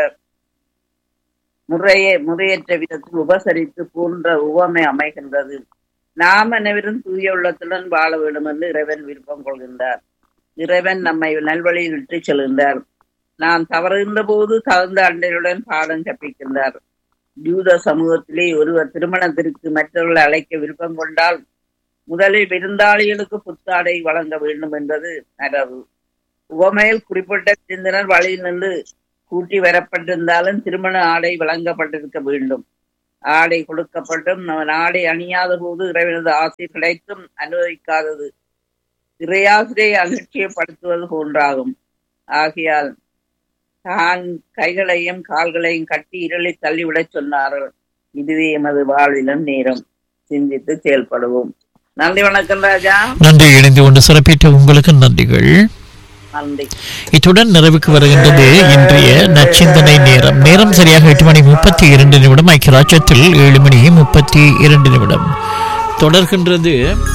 முறையே முறையற்ற விதத்தில் உபசரித்து போன்ற உவமை அமைகின்றது நாம் அனைவரும் தூய உள்ளத்துடன் வாழ வேண்டும் என்று இறைவன் விருப்பம் கொள்கின்றார் இறைவன் நம்மை நல்வழியில் விட்டு செல்கின்றார் நாம் தவறுகின்ற போது தகுந்த அண்டையுடன் பாடம் கற்பிக்கின்றார் யூத சமூகத்திலே ஒருவர் திருமணத்திற்கு மற்றவர்களை அழைக்க விருப்பம் கொண்டால் முதலில் விருந்தாளிகளுக்கு புத்தாடை வழங்க வேண்டும் என்பது மரபு உவமையில் குறிப்பிட்ட விருந்தினர் வழியில் நின்று கூட்டி வரப்பட்டிருந்தாலும் திருமண ஆடை வழங்கப்பட்டிருக்க வேண்டும் ஆடை கொடுக்கப்பட்டும் அவன் ஆடை அணியாத போது இறைவனது ஆசை கிடைத்தும் அனுமதிக்காதது இறையாசிரியை அலட்சியப்படுத்துவது போன்றாகும் ஆகையால் தான் கைகளையும் கால்களையும் கட்டி இருளை தள்ளிவிடச் சொன்னார்கள் இதுவே எமது வாழ்விலும் நேரம் சிந்தித்து செயல்படுவோம் நன்றி வணக்கம் ராஜா நன்றி இணைந்து கொண்டு சிறப்பித்த உங்களுக்கு நன்றிகள் நன்றி இத்துடன் நிறைவுக்கு வருகின்றது இன்றைய நச்சிந்தனை நேரம் நேரம் சரியாக எட்டு மணி முப்பத்தி இரண்டு நிமிடம் ஐக்கிய ராஜ்யத்தில் ஏழு மணி முப்பத்தி இரண்டு நிமிடம் தொடர்கின்றது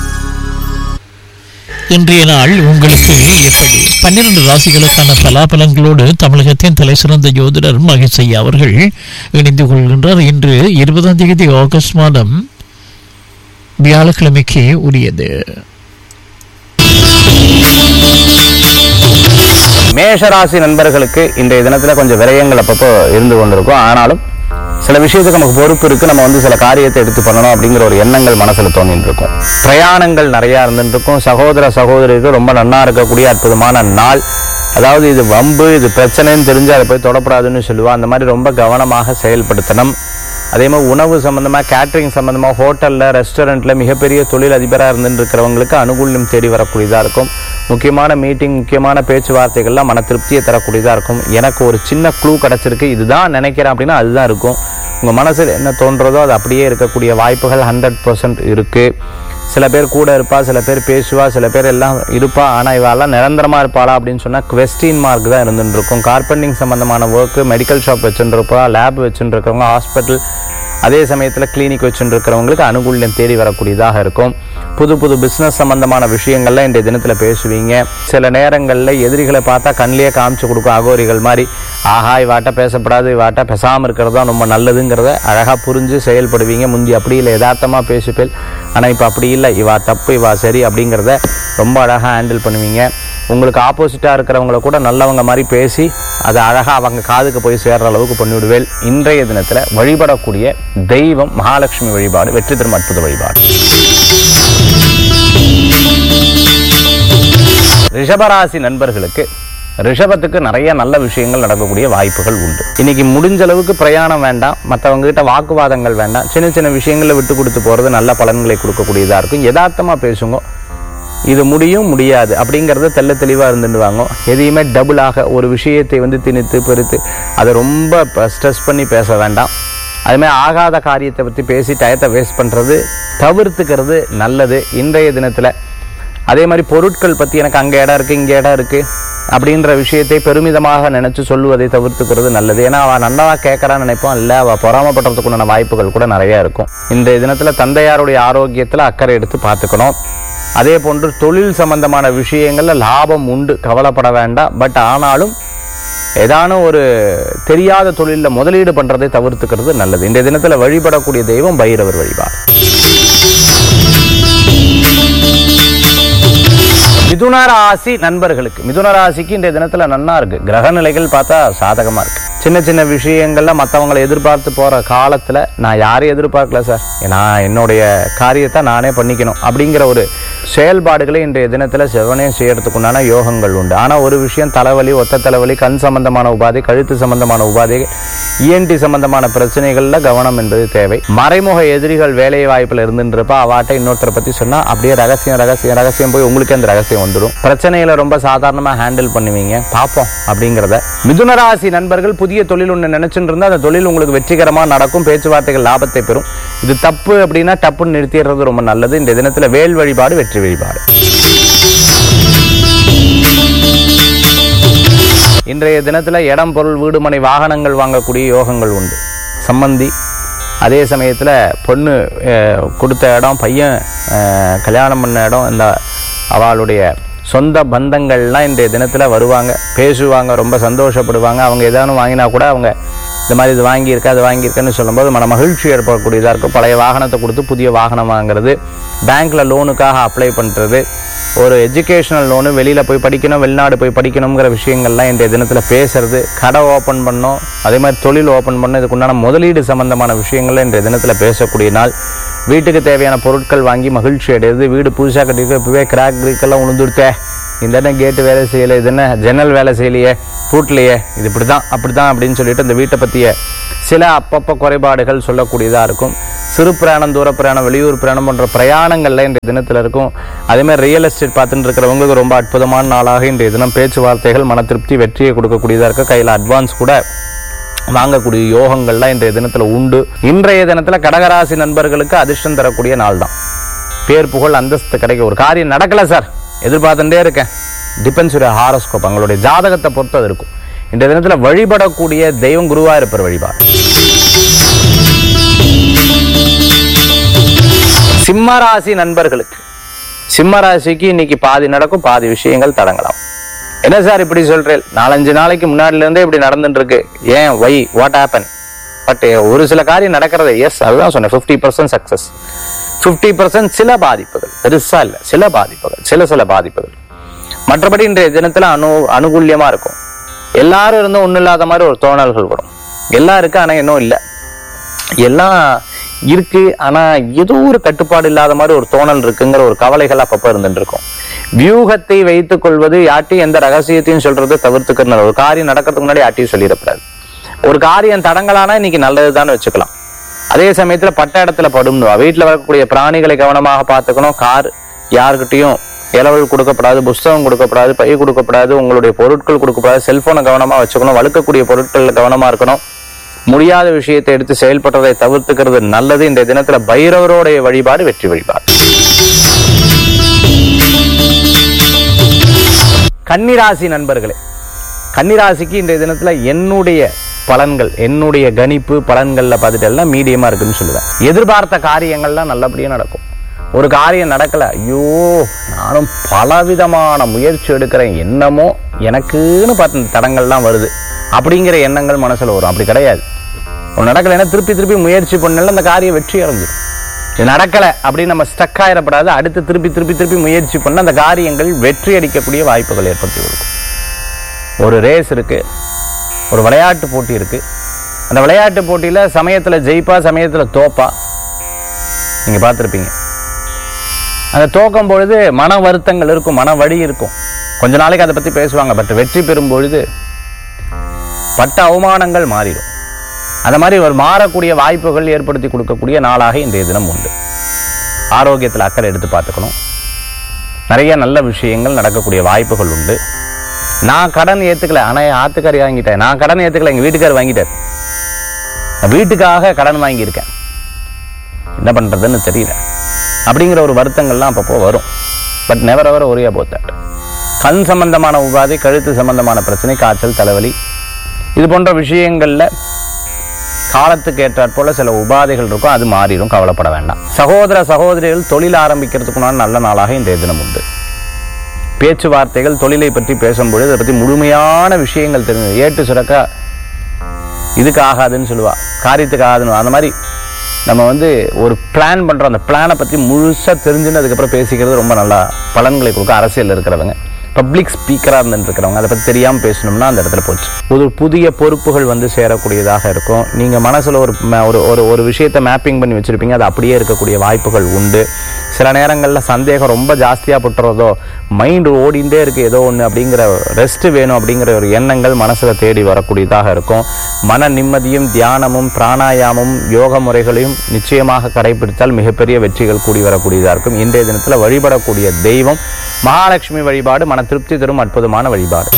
இன்றைய நாள் உங்களுக்கு எப்படி பன்னிரண்டு ராசிகளுக்கான பலாபலங்களோடு தமிழகத்தின் தலை சிறந்த ஜோதிடர் மகேசையா அவர்கள் இணைந்து கொள்கின்றார் இன்று இருபதாம் தேதி ஆகஸ்ட் மாதம் வியாழக்கிழமைக்கு உரியது மேஷராசி நண்பர்களுக்கு இன்றைய தினத்துல கொஞ்சம் விரயங்கள் அப்பப்போ இருந்து கொண்டிருக்கும் ஆனாலும் சில விஷயத்துக்கு நமக்கு பொறுப்பு இருக்கு நம்ம வந்து சில காரியத்தை எடுத்து பண்ணணும் அப்படிங்கிற ஒரு எண்ணங்கள் மனசுல தோணிட்டு இருக்கும் பிரயாணங்கள் நிறைய இருந்துட்டு இருக்கும் சகோதர சகோதரிக்கு ரொம்ப நன்னா இருக்கக்கூடிய அற்புதமான நாள் அதாவது இது வம்பு இது பிரச்சனைன்னு தெரிஞ்சு அதை போய் தொடப்படாதுன்னு சொல்லுவா அந்த மாதிரி ரொம்ப கவனமாக செயல்படுத்தணும் அதே மாதிரி உணவு சம்பந்தமாக கேட்டரிங் சம்பந்தமாக ஹோட்டலில் ரெஸ்டாரண்ட்டில் மிகப்பெரிய தொழில் அதிபராக இருந்துட்டு இருக்கிறவங்களுக்கு அனுகூல்யம் தேடி வரக்கூடியதாக இருக்கும் முக்கியமான மீட்டிங் முக்கியமான பேச்சுவார்த்தைகள்லாம் மன திருப்தியை தரக்கூடியதாக இருக்கும் எனக்கு ஒரு சின்ன க்ளூ கிடச்சிருக்கு இதுதான் நினைக்கிறேன் அப்படின்னா அதுதான் இருக்கும் உங்கள் மனசில் என்ன தோன்றதோ அது அப்படியே இருக்கக்கூடிய வாய்ப்புகள் ஹண்ட்ரட் பர்சன்ட் இருக்குது சில பேர் கூட இருப்பா சில பேர் பேசுவா சில பேர் எல்லாம் இருப்பா ஆனால் இவெல்லாம் நிரந்தரமாக இருப்பாளா அப்படின்னு சொன்னால் கொஸ்டின் மார்க் தான் இருந்துட்டு இருக்கும் கார்பெண்டிங் சம்மந்தமான ஒர்க்கு மெடிக்கல் ஷாப் வச்சுட்டு இருப்பா லேப் வச்சுட்டு இருக்கிறவங்க ஹாஸ்பிட்டல் அதே சமயத்தில் கிளினிக் வச்சுட்டு இருக்கிறவங்களுக்கு அனுகூல்யம் தேடி வரக்கூடியதாக இருக்கும் புது புது பிஸ்னஸ் சம்பந்தமான விஷயங்கள்ல இன்றைய தினத்தில் பேசுவீங்க சில நேரங்களில் எதிரிகளை பார்த்தா கண்ணிலேயே காமிச்சு கொடுக்கும் அகோரிகள் மாதிரி ஆஹா இவாட்ட பேசப்படாது இவாட்ட பேசாமல் இருக்கிறது தான் ரொம்ப நல்லதுங்கிறத அழகாக புரிஞ்சு செயல்படுவீங்க முந்தி அப்படி இல்லை யதார்த்தமாக பேசுப்பேன் ஆனால் இப்போ அப்படி இல்லை இவா தப்பு இவா சரி அப்படிங்கிறத ரொம்ப அழகாக ஹேண்டில் பண்ணுவீங்க உங்களுக்கு ஆப்போசிட்டாக இருக்கிறவங்கள கூட நல்லவங்க மாதிரி பேசி அதை அழகாக அவங்க காதுக்கு போய் சேர்ற அளவுக்கு பண்ணிவிடுவேன் இன்றைய தினத்தில் வழிபடக்கூடிய தெய்வம் மகாலட்சுமி வழிபாடு வெற்றி தரும் அற்புத வழிபாடு ரிஷபராசி நண்பர்களுக்கு ரிஷபத்துக்கு நிறைய நல்ல விஷயங்கள் நடக்கக்கூடிய வாய்ப்புகள் உண்டு இன்னைக்கு முடிஞ்ச அளவுக்கு பிரயாணம் வேண்டாம் மற்றவங்க கிட்ட வாக்குவாதங்கள் வேண்டாம் சின்ன சின்ன விஷயங்களை விட்டு கொடுத்து போறது நல்ல பலன்களை கொடுக்கக்கூடியதா இருக்கும் யதார்த்தமா பேசுங்க இது முடியும் முடியாது அப்படிங்கிறத தெள்ள தெளிவாக இருந்துட்டு வாங்க எதையுமே டபுளாக ஒரு விஷயத்தை வந்து திணித்து பெருத்து அதை ரொம்ப ஸ்ட்ரெஸ் பண்ணி பேச வேண்டாம் அதுமாதிரி ஆகாத காரியத்தை பற்றி பேசி டயத்தை வேஸ்ட் பண்ணுறது தவிர்த்துக்கிறது நல்லது இன்றைய தினத்தில் அதே மாதிரி பொருட்கள் பற்றி எனக்கு அங்கே இடம் இருக்குது இங்கே இடம் இருக்குது அப்படின்ற விஷயத்தை பெருமிதமாக நினச்சி சொல்லுவதை தவிர்த்துக்கிறது நல்லது ஏன்னா அவள் நல்லா கேட்குறான்னு நினைப்போம் இல்லை அவள் பொறாமப்படுறதுக்குண்டான வாய்ப்புகள் கூட நிறையா இருக்கும் இன்றைய தினத்தில் தந்தையாருடைய ஆரோக்கியத்தில் அக்கறை எடுத்து பார்த்துக்கணும் அதே போன்று தொழில் சம்பந்தமான விஷயங்கள்ல லாபம் உண்டு கவலைப்பட வேண்டாம் பட் ஆனாலும் ஏதானும் ஒரு தெரியாத தொழிலில் முதலீடு பண்றதை தவிர்த்துக்கிறது நல்லது இந்த தினத்துல வழிபடக்கூடிய தெய்வம் பைரவர் வழிபாடு மிதுன ராசி நண்பர்களுக்கு மிதுன ராசிக்கு இந்த தினத்துல நன்னா இருக்கு கிரக நிலைகள் பார்த்தா சாதகமா இருக்கு சின்ன சின்ன விஷயங்கள்ல மற்றவங்களை எதிர்பார்த்து போற காலத்துல நான் யாரையும் எதிர்பார்க்கல சார் நான் என்னுடைய காரியத்தை நானே பண்ணிக்கணும் அப்படிங்கிற ஒரு செயல்பாடுகளை இன்றைய தினத்துல செவனே செய்யறதுக்குண்டான யோகங்கள் உண்டு ஆனா ஒரு விஷயம் தலைவலி ஒத்த தலைவலி கண் சம்பந்தமான உபாதை கழுத்து சம்பந்தமான உபாதைகள் இஎன்டி சம்பந்தமான பிரச்சனைகள்ல கவனம் என்பது தேவை மறைமுக எதிரிகள் வேலை வாய்ப்புல இருந்துன்றப்ப அவாட்ட இன்னொருத்தரை பத்தி சொன்னா அப்படியே ரகசியம் ரகசியம் ரகசியம் போய் உங்களுக்கு அந்த ரகசியம் வந்துடும் பிரச்சனைகளை ரொம்ப சாதாரணமா ஹேண்டில் பண்ணுவீங்க பார்ப்போம் அப்படிங்கிறத மிதுனராசி நண்பர்கள் புதிய தொழில் ஒன்று நினைச்சுட்டு இருந்தா அந்த தொழில் உங்களுக்கு வெற்றிகரமா நடக்கும் பேச்சுவார்த்தைகள் லாபத்தை பெறும் இது தப்பு அப்படின்னா டப்புன்னு நிறுத்திடுறது ரொம்ப நல்லது இந்த தினத்துல வேல் வழிபாடு வெற்றி வழிபாடு இன்றைய தினத்துல இடம் பொருள் வீடு மனை வாகனங்கள் வாங்கக்கூடிய யோகங்கள் உண்டு சம்பந்தி அதே சமயத்தில் பொண்ணு அஹ், கொடுத்த இடம் பையன் அஹ், கல்யாணம் பண்ண இடம் இந்த அவளுடைய சொந்த பந்தங்கள்லாம் இன்றைய தினத்தில் வருவாங்க பேசுவாங்க ரொம்ப சந்தோஷப்படுவாங்க அவங்க ஏதாவது வாங்கினா கூட அவங்க இந்த மாதிரி இது வாங்கியிருக்கா அது வாங்கியிருக்கேன்னு சொல்லும்போது மன மகிழ்ச்சி ஏற்படக்கூடியதாக இருக்கும் பழைய வாகனத்தை கொடுத்து புதிய வாகனம் வாங்குறது பேங்க்ல லோனுக்காக அப்ளை பண்ணுறது ஒரு எஜுகேஷனல் லோனு வெளியில் போய் படிக்கணும் வெளிநாடு போய் படிக்கணுங்கிற விஷயங்கள்லாம் இன்றைய தினத்தில் பேசுறது கடை ஓப்பன் பண்ணோம் அதே மாதிரி தொழில் ஓப்பன் பண்ணோம் இதுக்குண்டான முதலீடு சம்பந்தமான விஷயங்கள்ல இன்றைய தினத்தில் பேசக்கூடிய நாள் வீட்டுக்கு தேவையான பொருட்கள் வாங்கி மகிழ்ச்சி அடையுது வீடு புதுசாக கட்டிருக்க இப்பவே கிராக் கிரீக்கெல்லாம் உளுந்துடுத்தே இந்த என்ன கேட்டு வேலை செய்யலை இது என்ன ஜன்னல் வேலை செய்யலையே பூட்டலையே இது இப்படி தான் அப்படி தான் அப்படின்னு சொல்லிட்டு இந்த வீட்டை பற்றிய சில அப்பப்போ குறைபாடுகள் சொல்லக்கூடியதாக இருக்கும் சிறு பிரயாணம் தூர பிரயாணம் வெளியூர் பிரயாணம் போன்ற பிரயாணங்கள்ல இன்றைய தினத்தில் இருக்கும் அதே மாதிரி ரியல் எஸ்டேட் பார்த்துட்டு இருக்கிறவங்களுக்கு ரொம்ப அற்புதமான நாளாக இன்றைய தினம் பேச்சுவார்த்தைகள் மன திருப்தி வெற்றியை கொடுக்கக்கூடியதாக இருக்கு கையில் அட்வான்ஸ் கூட வாங்கக்கூடிய யோகங்கள்லாம் இன்றைய தினத்தில் உண்டு இன்றைய தினத்தில் கடகராசி நண்பர்களுக்கு அதிர்ஷ்டம் தரக்கூடிய நாள் தான் பேர் புகழ் அந்தஸ்து கிடைக்க ஒரு காரியம் நடக்கல சார் எதிர்பார்த்துட்டே இருக்கேன் டிபெண்ட்ஸ் ஒரு ஹாரோஸ்கோப் உங்களுடைய ஜாதகத்தை பொறுத்து அது இருக்கும் இன்றைய தினத்தில் வழிபடக்கூடிய தெய்வம் குருவா இருப்பார் வழிபாடு சிம்மராசி நண்பர்களுக்கு சிம்மராசிக்கு இன்னைக்கு பாதி நடக்கும் பாதி விஷயங்கள் தடங்கலாம் என்ன சார் இப்படி சொல்றேன் நாலஞ்சு நாளைக்கு முன்னாடில இருந்தே இப்படி நடந்துட்டு இருக்கு ஏன் வை வாட் ஹேப்பன் பட் ஒரு சில காரியம் நடக்கிறது எஸ் அதுதான் சொன்னேன் fifty percent success fifty percent சில பாதிப்புகள் பெருசா இல்ல சில பாதிப்புகள் சில சில பாதிப்புகள் மற்றபடி இன்றைய தினத்துல அனு அனுகூல்யமா இருக்கும் எல்லாரும் இருந்தும் ஒன்றும் இல்லாத மாதிரி ஒரு தோணல்கள் வரும் எல்லாம் இருக்கு ஆனா இன்னும் இல்லை எல்லாம் இருக்கு ஆனா ஏதோ ஒரு கட்டுப்பாடு இல்லாத மாதிரி ஒரு தோணல் இருக்குங்கிற ஒரு கவலைகள் அப்பப்ப இருந்துட்டு இருக்கும் வியூகத்தை வைத்துக் கொள்வது யார்ட்டையும் எந்த ரகசியத்தையும் சொல்றது தவிர்த்துக்கிறது ஒரு காரியம் நடக்கிறதுக்கு முன்னாடி யார்ட்டையும் சொல்லிடக்கூடாது ஒரு காரியம் தடங்கலானா இன்னைக்கு நல்லதுதான் வச்சுக்கலாம் அதே சமயத்துல பட்ட இடத்துல படும்னுவா வீட்டுல வரக்கூடிய பிராணிகளை கவனமாக பார்த்துக்கணும் கார் யாருக்கிட்டையும் இலவல் கொடுக்கப்படாது புஸ்தகம் கொடுக்கப்படாது பை கொடுக்கப்படாது உங்களுடைய பொருட்கள் கொடுக்கப்படாது செல்போனை கவனமா வச்சுக்கணும் வழுக்கக்கூடிய பொருட்கள்ல கவனமா இருக்கணும் முடியாத விஷயத்தை எடுத்து செயல்படுறதை தவிர்த்துக்கிறது நல்லது இந்த தினத்துல பைரவருடைய வழிபாடு வெற்றி வழிபாடு கன்னிராசி நண்பர்களே கன்னிராசிக்கு இன்றைய தினத்துல என்னுடைய பலன்கள் என்னுடைய கணிப்பு பலன்கள்ல பார்த்துட்டு எல்லாம் மீடியமா இருக்குன்னு சொல்லுவேன் எதிர்பார்த்த காரியங்கள்லாம் நல்லபடியா நடக்கும் ஒரு காரியம் நடக்கல ஐயோ நானும் பலவிதமான முயற்சி எடுக்கிறேன் என்னமோ எனக்குன்னு பார்த்த இந்த தடங்கள்லாம் வருது அப்படிங்கிற எண்ணங்கள் மனசுல வரும் அப்படி கிடையாது ஒன்று நடக்கலைன்னா திருப்பி திருப்பி முயற்சி பண்ணல அந்த காரியம் வெற்றி அடைஞ்சிடும் இது நடக்கல அப்படின்னு நம்ம ஸ்டக் ஆயிடப்படாது அடுத்து திருப்பி திருப்பி திருப்பி முயற்சி பண்ண அந்த காரியங்கள் வெற்றி அடிக்கக்கூடிய வாய்ப்புகள் ஏற்படுத்தி கொடுக்கும் ஒரு ரேஸ் இருக்கு ஒரு விளையாட்டு போட்டி இருக்கு அந்த விளையாட்டு போட்டியில சமயத்துல ஜெயிப்பா சமயத்துல தோப்பா நீங்க பார்த்துருப்பீங்க அந்த தோக்கும் பொழுது மன வருத்தங்கள் இருக்கும் மன வழி இருக்கும் கொஞ்ச நாளைக்கு அதை பத்தி பேசுவாங்க பட் வெற்றி பெறும் பொழுது பட்ட அவமானங்கள் மாறிடும் அந்த மாதிரி ஒரு மாறக்கூடிய வாய்ப்புகள் ஏற்படுத்தி கொடுக்கக்கூடிய நாளாக இன்றைய தினம் உண்டு ஆரோக்கியத்தில் அக்கறை எடுத்து பார்த்துக்கணும் நிறைய நல்ல விஷயங்கள் நடக்கக்கூடிய வாய்ப்புகள் உண்டு நான் கடன் ஏத்துக்கல ஆனா என் ஆத்துக்காரி வாங்கிட்டேன் நான் கடன் ஏத்துக்கல எங்க வீட்டுக்கார் வாங்கிட்டார் நான் வீட்டுக்காக கடன் வாங்கியிருக்கேன் என்ன பண்றதுன்னு தெரியல அப்படிங்கிற ஒரு வருத்தங்கள்லாம் அப்பப்போ வரும் பட் நெவர் எவர் ஒரே about that கண் சம்பந்தமான உபாதை கழுத்து சம்பந்தமான பிரச்சனை காய்ச்சல் தலைவலி இது போன்ற விஷயங்கள்ல காலத்துக்கு ஏற்றாற் போல சில உபாதைகள் இருக்கும் அது மாறிடும் கவலைப்பட வேண்டாம் சகோதர சகோதரிகள் தொழில் ஆரம்பிக்கிறதுக்குனான நல்ல நாளாக இன்றைய தினம் உண்டு பேச்சுவார்த்தைகள் தொழிலை பற்றி பேசும்பொழுது அதை பற்றி முழுமையான விஷயங்கள் தெரிஞ்சது ஏட்டு சுரக்கா இதுக்கு ஆகாதுன்னு சொல்லுவா காரியத்துக்கு ஆகாதுன்னு அந்த மாதிரி நம்ம வந்து ஒரு பிளான் பண்றோம் அந்த பிளானை பத்தி முழுசா தெரிஞ்சுன்னு அதுக்கப்புறம் பேசிக்கிறது ரொம்ப நல்லா பலன்களை கொடுக்க அரசியல் இருக்கிறவங்க பப்ளிக் ஸ்பீக்கராக இருந்துட்டு இருக்கிறவங்க அதை பற்றி தெரியாமல் பேசணும்னா அந்த இடத்துல போச்சு ஒரு புதிய பொறுப்புகள் வந்து சேரக்கூடியதாக இருக்கும் நீங்கள் மனசில் ஒரு ம- ஒரு ஒரு ஒரு விஷயத்தை மேப்பிங் பண்ணி வச்சுருப்பீங்க அது அப்படியே இருக்கக்கூடிய வாய்ப்புகள் உண்டு சில நேரங்களில் சந்தேகம் ரொம்ப ஜாஸ்தியாக பட்டுறதோ மைண்டு ஓடிண்டே இருக்கு ஏதோ ஒன்று அப்படிங்கிற ரெஸ்ட் வேணும் அப்படிங்கிற ஒரு எண்ணங்கள் மனசில் தேடி வரக்கூடியதாக இருக்கும் மன நிம்மதியும் தியானமும் பிராணாயாமம் யோக முறைகளையும் நிச்சயமாக கடைபிடித்தால் மிகப்பெரிய வெற்றிகள் கூடி வரக்கூடியதாக இருக்கும் இன்றைய தினத்தில் வழிபடக்கூடிய தெய்வம் மகாலட்சுமி வழிபாடு மன திருப்தி தரும் அற்புதமான வழிபாடு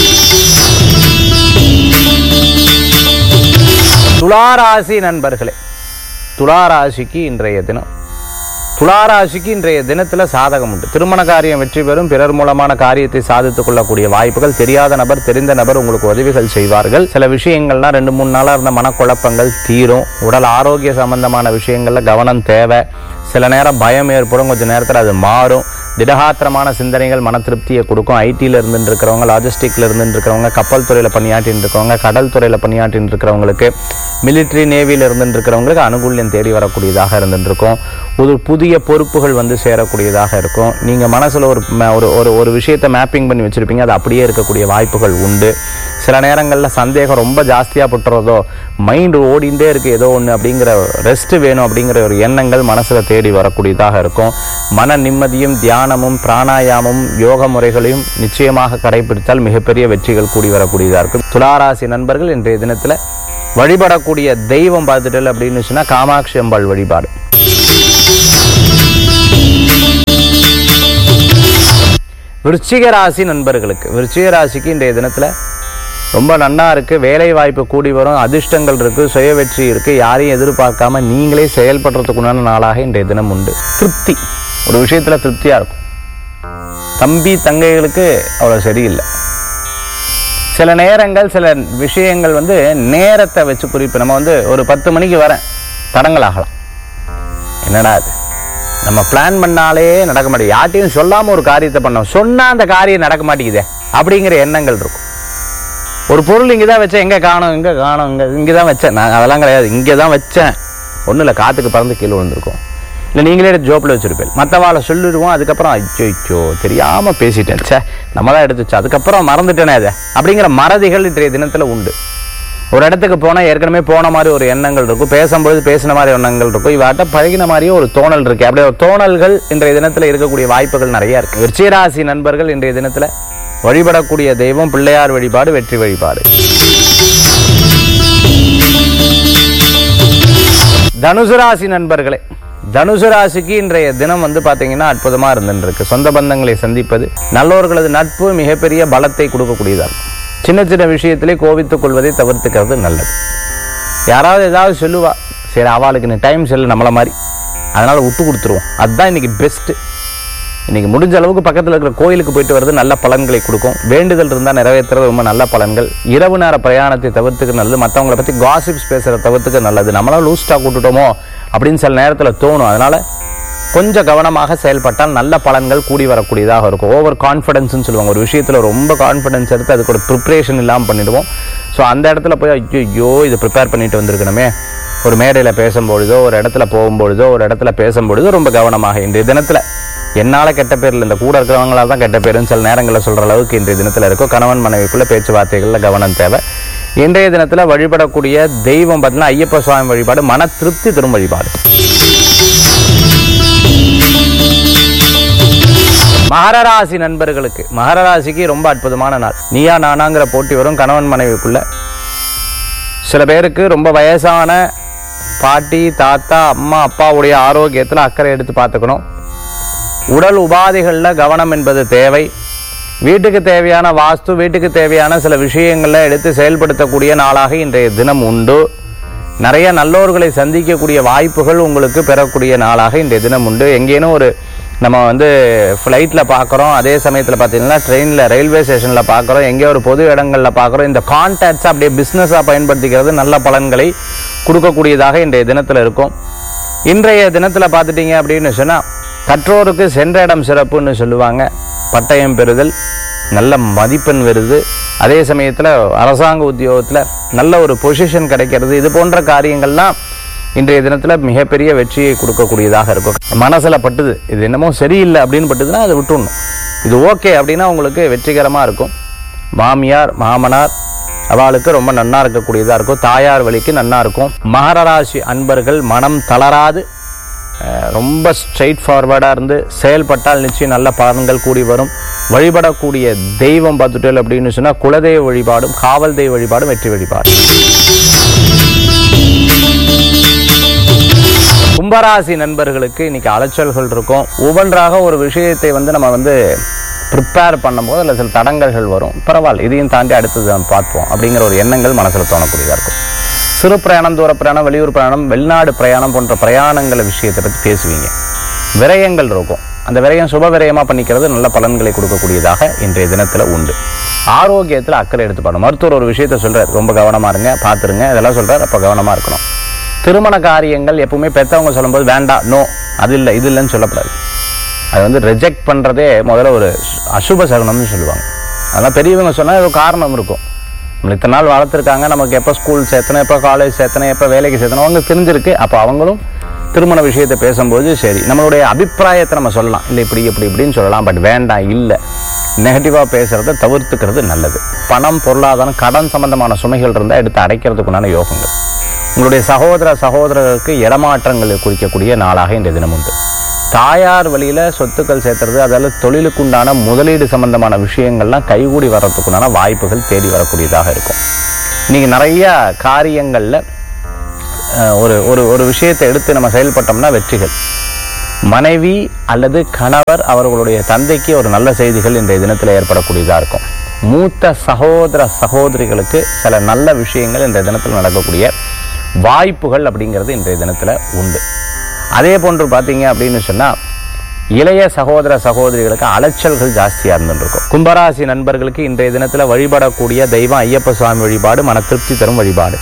துளாராசி நண்பர்களே துளாராசிக்கு இன்றைய தினம் துளாராசிக்கு இன்றைய தினத்துல சாதகம் உண்டு திருமண காரியம் வெற்றி பெறும் பிறர் மூலமான காரியத்தை சாதித்துக் கொள்ளக்கூடிய வாய்ப்புகள் தெரியாத நபர் தெரிந்த நபர் உங்களுக்கு உதவிகள் செய்வார்கள் சில விஷயங்கள்லாம் ரெண்டு மூணு நாளா இருந்த மனக்குழப்பங்கள் தீரும் உடல் ஆரோக்கிய சம்பந்தமான விஷயங்கள்ல கவனம் தேவை சில நேரம் பயம் ஏற்படும் கொஞ்ச நேரத்துல அது மாறும் திடகாத்திரமான சிந்தனைகள் மன திருப்தியை கொடுக்கும் ஐடியில் இருந்துட்டு இருக்கிறவங்க லாஜிஸ்டிக்ல இருந்துட்டு இருக்கிறவங்க கப்பல் துறையில பணியாற்றிட்டு இருக்கிறவங்க கடல் துறையில பணியாற்றிட்டு இருக்கிறவங்களுக்கு மிலிட்ரி நேவியில் இருந்துட்டு இருக்கிறவங்களுக்கு அனுகூல்யம் தேடி வரக்கூடியதாக இருந்துட்டு இருக்கும் ஒரு புதிய பொறுப்புகள் வந்து சேரக்கூடியதாக இருக்கும் நீங்க மனசுல ஒரு ம- ஒரு ஒரு ஒரு விஷயத்தை மேப்பிங் பண்ணி வச்சிருப்பீங்க அது அப்படியே இருக்கக்கூடிய வாய்ப்புகள் உண்டு சில நேரங்களில் சந்தேகம் ரொம்ப ஜாஸ்தியா பட்டுறதோ மைண்டு ஓடிண்டே இருக்கு ஏதோ ஒன்று அப்படிங்கிற ரெஸ்ட் வேணும் அப்படிங்கிற ஒரு எண்ணங்கள் மனசுல தேடி வரக்கூடியதாக இருக்கும் மன நிம்மதியும் தியானமும் பிராணாயாமமும் யோக முறைகளையும் நிச்சயமாக கடைபிடித்தால் மிகப்பெரிய வெற்றிகள் கூடி வரக்கூடியதாக இருக்கும் துளாராசி நண்பர்கள் இன்றைய தினத்துல வழிபடக்கூடிய தெய்வம் பார்த்துட்டல் அப்படின்னு சொன்னா காமாட்சி அம்பாள் வழிபாடு விருச்சிக ராசி நண்பர்களுக்கு விருச்சிக ராசிக்கு இன்றைய தினத்துல ரொம்ப நன்னா இருக்கு வேலை வாய்ப்பு கூடி வரும் அதிர்ஷ்டங்கள் இருக்கு சுய வெற்றி இருக்கு யாரையும் எதிர்பார்க்காம நீங்களே செயல்படுறதுக்குண்டான நாளாக இன்றைய தினம் உண்டு திருப்தி ஒரு விஷயத்துல திருப்தியா இருக்கும் தம்பி தங்கைகளுக்கு அவ்வளவு சரியில்லை சில நேரங்கள் சில விஷயங்கள் வந்து நேரத்தை வச்சு குறிப்பு நம்ம வந்து ஒரு பத்து மணிக்கு வரேன் தடங்கள் ஆகலாம் என்னடா அது நம்ம பிளான் பண்ணாலே நடக்க மாட்டேங்குது யார்ட்டையும் சொல்லாம ஒரு காரியத்தை பண்ணோம் சொன்னா அந்த காரியம் நடக்க மாட்டேங்குதே அப்படிங்கிற எண்ணங்கள் இருக்கும் ஒரு பொருள் இங்கே தான் வச்சேன் எங்கே காணோம் இங்கே காணோம் இங்கே இங்கே தான் வச்சேன் நான் அதெல்லாம் கிடையாது இங்கே தான் வச்சேன் ஒன்றும் இல்லை காற்றுக்கு பறந்து கீழே விழுந்திருக்கும் இல்லை நீங்களே எடுத்து ஜோப்பில் வச்சிருப்பேன் மற்றவாளை சொல்லிடுவோம் அதுக்கப்புறம் அச்சோ இச்சோ தெரியாமல் பேசிட்டேன் ச்சே நம்ம தான் எடுத்து வச்சோம் அதுக்கப்புறம் மறந்துட்டேனே அதை அப்படிங்கிற மறதிகள் இன்றைய தினத்தில் உண்டு ஒரு இடத்துக்கு போனால் ஏற்கனவே போன மாதிரி ஒரு எண்ணங்கள் இருக்கும் பேசும்பொழுது பேசின மாதிரி எண்ணங்கள் இருக்கும் இவாட்ட பழகின மாதிரியே ஒரு தோணல் இருக்கு அப்படியே ஒரு தோணல்கள் இன்றைய தினத்தில் இருக்கக்கூடிய வாய்ப்புகள் நிறைய இருக்கு விருச்சிகராசி நண்பர்கள் இன்றைய தினத்தில் வழிபடக்கூடிய தெய்வம் பிள்ளையார் வழிபாடு வெற்றி வழிபாடு தனுசு ராசி நண்பர்களே தனுசு ராசிக்கு இன்றைய தினம் வந்து பாத்தீங்கன்னா அற்புதமா இருந்துருக்கு சொந்த பந்தங்களை சந்திப்பது நல்லவர்களது நட்பு மிகப்பெரிய பலத்தை கொடுக்கக்கூடியதா இருக்கும் சின்ன சின்ன விஷயத்திலே கோவித்துக் கொள்வதை தவிர்த்துக்கிறது நல்லது யாராவது ஏதாவது சொல்லுவா சரி அவளுக்கு நீ டைம் செல்லு நம்மள மாதிரி அதனால விட்டு கொடுத்துருவோம் அதுதான் இன்னைக்கு பெஸ்ட் இன்னைக்கு முடிஞ்ச அளவுக்கு பக்கத்தில் இருக்கிற கோயிலுக்கு போயிட்டு வர்றது நல்ல பலன்களை கொடுக்கும் வேண்டுதல் இருந்தால் நிறைவேற்றுறது ரொம்ப நல்ல பலன்கள் இரவு நேர பிரயாணத்தை தவிர்த்துக்க நல்லது மற்றவங்கள பற்றி காசிப்ஸ் பேசுகிறத தவிர்த்துக்க நல்லது நம்மளால லூஸ் ஸ்டாக் விட்டுட்டோமோ அப்படின்னு சில நேரத்தில் தோணும் அதனால கொஞ்சம் கவனமாக செயல்பட்டால் நல்ல பலன்கள் கூடி வரக்கூடியதாக இருக்கும் ஓவர் கான்ஃபிடன்ஸ்னு சொல்லுவாங்க ஒரு விஷயத்தில் ரொம்ப கான்ஃபிடன்ஸ் எடுத்து அதுக்கு ஒரு ப்ரிப்ரேஷன் இல்லாமல் பண்ணிடுவோம் ஸோ அந்த இடத்துல போய் ஐயோ இதை ப்ரிப்பேர் பண்ணிட்டு வந்திருக்கணுமே ஒரு மேடையில் பேசும்பொழுதோ ஒரு இடத்துல போகும்பொழுதோ ஒரு இடத்துல பேசும்பொழுதோ ரொம்ப கவனமாக இன்றைய தினத்தில் என்னால் கெட்ட பேர் இல்லை இந்த கூட இருக்கிறவங்களால தான் கெட்ட பேருன்னு சில நேரங்களில் சொல்கிற அளவுக்கு இன்றைய தினத்தில் இருக்கும் கணவன் மனைவிக்குள்ள பேச்சுவார்த்தைகளில் கவனம் தேவை இன்றைய தினத்தில் வழிபடக்கூடிய தெய்வம் பார்த்தீங்கன்னா ஐயப்ப சுவாமி வழிபாடு மன திருப்தி தரும் வழிபாடு மகர ராசி நண்பர்களுக்கு மகர ராசிக்கு ரொம்ப அற்புதமான நாள் நீயா நானாங்கிற போட்டி வரும் கணவன் மனைவிக்குள்ள சில பேருக்கு ரொம்ப வயசான பாட்டி தாத்தா அம்மா அப்பாவுடைய ஆரோக்கியத்தில் அக்கறை எடுத்து பார்த்துக்கணும் உடல் உபாதைகளில் கவனம் என்பது தேவை வீட்டுக்கு தேவையான வாஸ்து வீட்டுக்கு தேவையான சில விஷயங்களை எடுத்து செயல்படுத்தக்கூடிய நாளாக இன்றைய தினம் உண்டு நிறைய நல்லோர்களை சந்திக்கக்கூடிய வாய்ப்புகள் உங்களுக்கு பெறக்கூடிய நாளாக இன்றைய தினம் உண்டு எங்கேனும் ஒரு நம்ம வந்து ஃப்ளைட்டில் பார்க்குறோம் அதே சமயத்தில் பார்த்தீங்கன்னா ட்ரெயினில் ரயில்வே ஸ்டேஷனில் பார்க்குறோம் எங்கேயோ ஒரு பொது இடங்களில் பார்க்குறோம் இந்த கான்டாக்ட்ஸ் அப்படியே பிஸ்னஸாக பயன்படுத்திக்கிறது நல்ல பலன்களை கொடுக்கக்கூடியதாக இன்றைய தினத்தில் இருக்கும் இன்றைய தினத்தில் பார்த்துட்டீங்க அப்படின்னு சொன்னால் கற்றோருக்கு சென்ற இடம் சிறப்புன்னு சொல்லுவாங்க பட்டயம் பெறுதல் நல்ல மதிப்பெண் வருது அதே சமயத்தில் அரசாங்க உத்தியோகத்தில் நல்ல ஒரு பொசிஷன் கிடைக்கிறது இது போன்ற காரியங்கள்லாம் இன்றைய தினத்தில் மிகப்பெரிய வெற்றியை கொடுக்கக்கூடியதாக இருக்கும் மனசில் பட்டுது இது என்னமோ சரியில்லை அப்படின்னு பட்டுதுன்னா அதை விட்டுடணும் இது ஓகே அப்படின்னா உங்களுக்கு வெற்றிகரமாக இருக்கும் மாமியார் மாமனார் அவளுக்கு ரொம்ப நன்னா இருக்கக்கூடியதாக இருக்கும் தாயார் வழிக்கு நன்னா இருக்கும் மகர ராசி அன்பர்கள் மனம் தளராது அஹ், ரொம்ப ஸ்ட்ரைட் ஃபார்வர்டாக இருந்து செயல்பட்டால் நிச்சயம் நல்ல பலன்கள் கூடி வரும் வழிபடக்கூடிய தெய்வம் பார்த்துட்டேன் அப்படின்னு சொன்னால் குலதெய்வ வழிபாடும் காவல் தெய்வ வழிபாடும் வெற்றி வழிபாடு கும்பராசி நண்பர்களுக்கு இன்னைக்கு அலைச்சல்கள் இருக்கும் ஒவ்வொன்றாக ஒரு விஷயத்தை வந்து நம்ம வந்து ப்ரிப்பேர் பண்ணும்போது அதில் சில தடங்கல்கள் வரும் பரவாயில்ல இதையும் தாண்டி அடுத்தது நம்ம பார்ப்போம் அப்படிங்கிற ஒரு எண்ணங்கள் மனசில் தோணக்கூடியதாக இருக்கும் சிறு பிரயாணம் தூர பிரயாணம் வெளியூர் பிரயாணம் வெளிநாடு பிரயாணம் போன்ற பிரயாணங்களை விஷயத்தை பற்றி பேசுவீங்க விரயங்கள் இருக்கும் அந்த விரயம் சுப விரயமாக பண்ணிக்கிறது நல்ல பலன்களை கொடுக்கக்கூடியதாக இன்றைய தினத்தில் உண்டு ஆரோக்கியத்தில் அக்கறை எடுத்துப்பாடும் மருத்துவர் ஒரு விஷயத்த சொல்றாரு ரொம்ப கவனமாக இருங்க பார்த்துருங்க இதெல்லாம் சொல்றாரு அப்போ கவனமாக இருக்கணும் திருமண காரியங்கள் எப்பவுமே பெற்றவங்க சொல்லும்போது வேண்டாம் நோ அது இல்லை இது இல்லைன்னு சொல்லக்கூடாது அது வந்து ரிஜெக்ட் பண்ணுறதே முதல்ல ஒரு அசுப சகுனம்னு சொல்லுவாங்க அதெல்லாம் பெரியவங்க சொன்னால் ஏதோ காரணம் இருக்கும் நம்மளை இத்தனை நாள் வளர்த்துருக்காங்க நமக்கு எப்போ ஸ்கூல் சேர்த்தணும் எப்போ காலேஜ் சேர்த்தணும் எப்போ வேலைக்கு சேர்த்தணும் அவங்க தெரிஞ்சிருக்கு அப்போ அவங்களும் திருமண விஷயத்தை பேசும்போது சரி நம்மளுடைய அபிப்பிராயத்தை நம்ம சொல்லலாம் இல்லை இப்படி இப்படி இப்படின்னு சொல்லலாம் பட் வேண்டாம் இல்லை நெகட்டிவாக பேசுகிறத தவிர்த்துக்கிறது நல்லது பணம் பொருளாதாரம் கடன் சம்பந்தமான சுமைகள் இருந்தால் எடுத்து அடைக்கிறதுக்குண்டான யோகங்கள் உங்களுடைய சகோதர சகோதரர்களுக்கு இடமாற்றங்களை குறிக்கக்கூடிய நாளாக இன்றைய தினம் உண்டு தாயார் வழியில் சொத்துக்கள் சேர்த்துறது அதாவது தொழிலுக்குண்டான முதலீடு சம்பந்தமான விஷயங்கள்லாம் கைகூடி வர்றதுக்குண்டான வாய்ப்புகள் தேடி வரக்கூடியதாக இருக்கும் இன்னைக்கு நிறைய காரியங்களில் அஹ், ஒரு ஒரு ஒரு விஷயத்தை எடுத்து நம்ம செயல்பட்டோம்னா வெற்றிகள் மனைவி அல்லது கணவர் அவர்களுடைய தந்தைக்கு ஒரு நல்ல செய்திகள் இன்றைய தினத்தில் ஏற்படக்கூடியதாக இருக்கும் மூத்த சகோதர சகோதரிகளுக்கு சில நல்ல விஷயங்கள் இன்றைய தினத்தில் நடக்கக்கூடிய வாய்ப்புகள் அப்படிங்கிறது இன்றைய தினத்தில் உண்டு அதே போன்று பார்த்தீங்க அப்படின்னு சொன்னால் இளைய சகோதர சகோதரிகளுக்கு அலைச்சல்கள் ஜாஸ்தியாக இருந்துருக்கும் கும்பராசி நண்பர்களுக்கு இன்றைய தினத்தில் வழிபடக்கூடிய தெய்வம் ஐயப்ப சுவாமி வழிபாடு மன திருப்தி தரும் வழிபாடு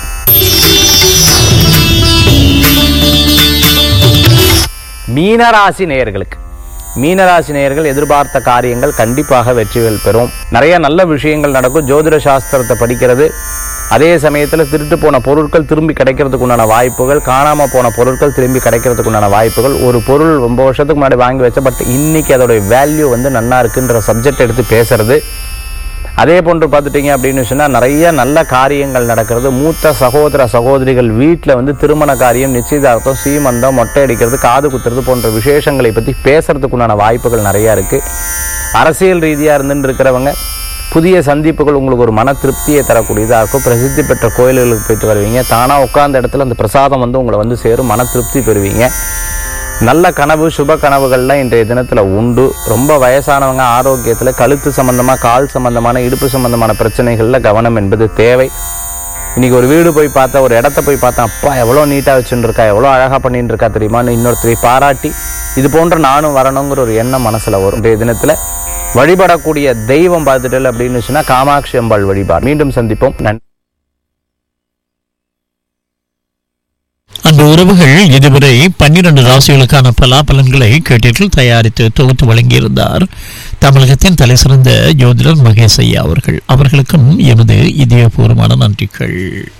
மீனராசி நேயர்களுக்கு மீனராசி நேயர்கள் எதிர்பார்த்த காரியங்கள் கண்டிப்பாக வெற்றிகள் பெறும் நிறைய நல்ல விஷயங்கள் நடக்கும் ஜோதிட சாஸ்திரத்தை படிக்கிறது அதே சமயத்தில் திருட்டு போன பொருட்கள் திரும்பி கிடைக்கிறதுக்கு உண்டான வாய்ப்புகள் காணாம போன பொருட்கள் திரும்பி கிடைக்கிறதுக்கு உண்டான வாய்ப்புகள் ஒரு பொருள் ரொம்ப வருஷத்துக்கு முன்னாடி வாங்கி வச்ச பட் இன்னைக்கு அதோடைய வேல்யூ வந்து நன்னா இருக்குன்ற சப்ஜெக்ட் எடுத்து பேசுறது அதே போன்று பார்த்துட்டீங்க அப்படின்னு சொன்னால் நிறைய நல்ல காரியங்கள் நடக்கிறது மூத்த சகோதர சகோதரிகள் வீட்டில் வந்து திருமண காரியம் நிச்சயதார்த்தம் சீமந்தம் மொட்டை அடிக்கிறது காது குத்துறது போன்ற விசேஷங்களை பற்றி பேசுறதுக்குண்டான வாய்ப்புகள் நிறையா இருக்குது அரசியல் ரீதியாக இருந்துட்டு இருக்கிறவங்க புதிய சந்திப்புகள் உங்களுக்கு ஒரு மன திருப்தியை தரக்கூடியதாக இருக்கும் பிரசித்தி பெற்ற கோயில்களுக்கு போயிட்டு வருவீங்க தானாக உட்கார்ந்த இடத்துல அந்த பிரசாதம் வந்து உங்களை வந்து சேரும் மன திருப்தி பெறுவீங்க நல்ல கனவு சுப கனவுகள்லாம் இன்றைய தினத்தில் உண்டு ரொம்ப வயசானவங்க ஆரோக்கியத்தில் கழுத்து சம்பந்தமாக கால் சம்பந்தமான இடுப்பு சம்பந்தமான பிரச்சனைகளில் கவனம் என்பது தேவை இன்னைக்கு ஒரு வீடு போய் பார்த்தா ஒரு இடத்த போய் பார்த்தா அப்பா எவ்வளோ நீட்டாக வச்சுட்டு இருக்கா எவ்வளோ அழகாக பண்ணிட்டு இருக்கா தெரியுமான்னு இன்னொருத்தரை பாராட்டி இது போன்ற நானும் வரணுங்கிற ஒரு எண்ணம் மனசில் வரும் இன்றைய தினத்தில் வழிபடக்கூடிய தெய்வம் பார்த்துட்டு அப்படின்னு சொன்னா காமாட்சி அம்பாள் வழிபாடு மீண்டும் சந்திப்போம் நன்றி அன்பு உறவுகள் இதுவரை பன்னிரண்டு ராசிகளுக்கான பலாபலன்களை கேட்டீர்கள் தயாரித்து தொகுத்து வழங்கியிருந்தார் தமிழகத்தின் தலைசிறந்த ஜோதிடர் மகேஷ் ஐயா அவர்கள் அவர்களுக்கும் எமது இதயபூர்வமான நன்றிகள்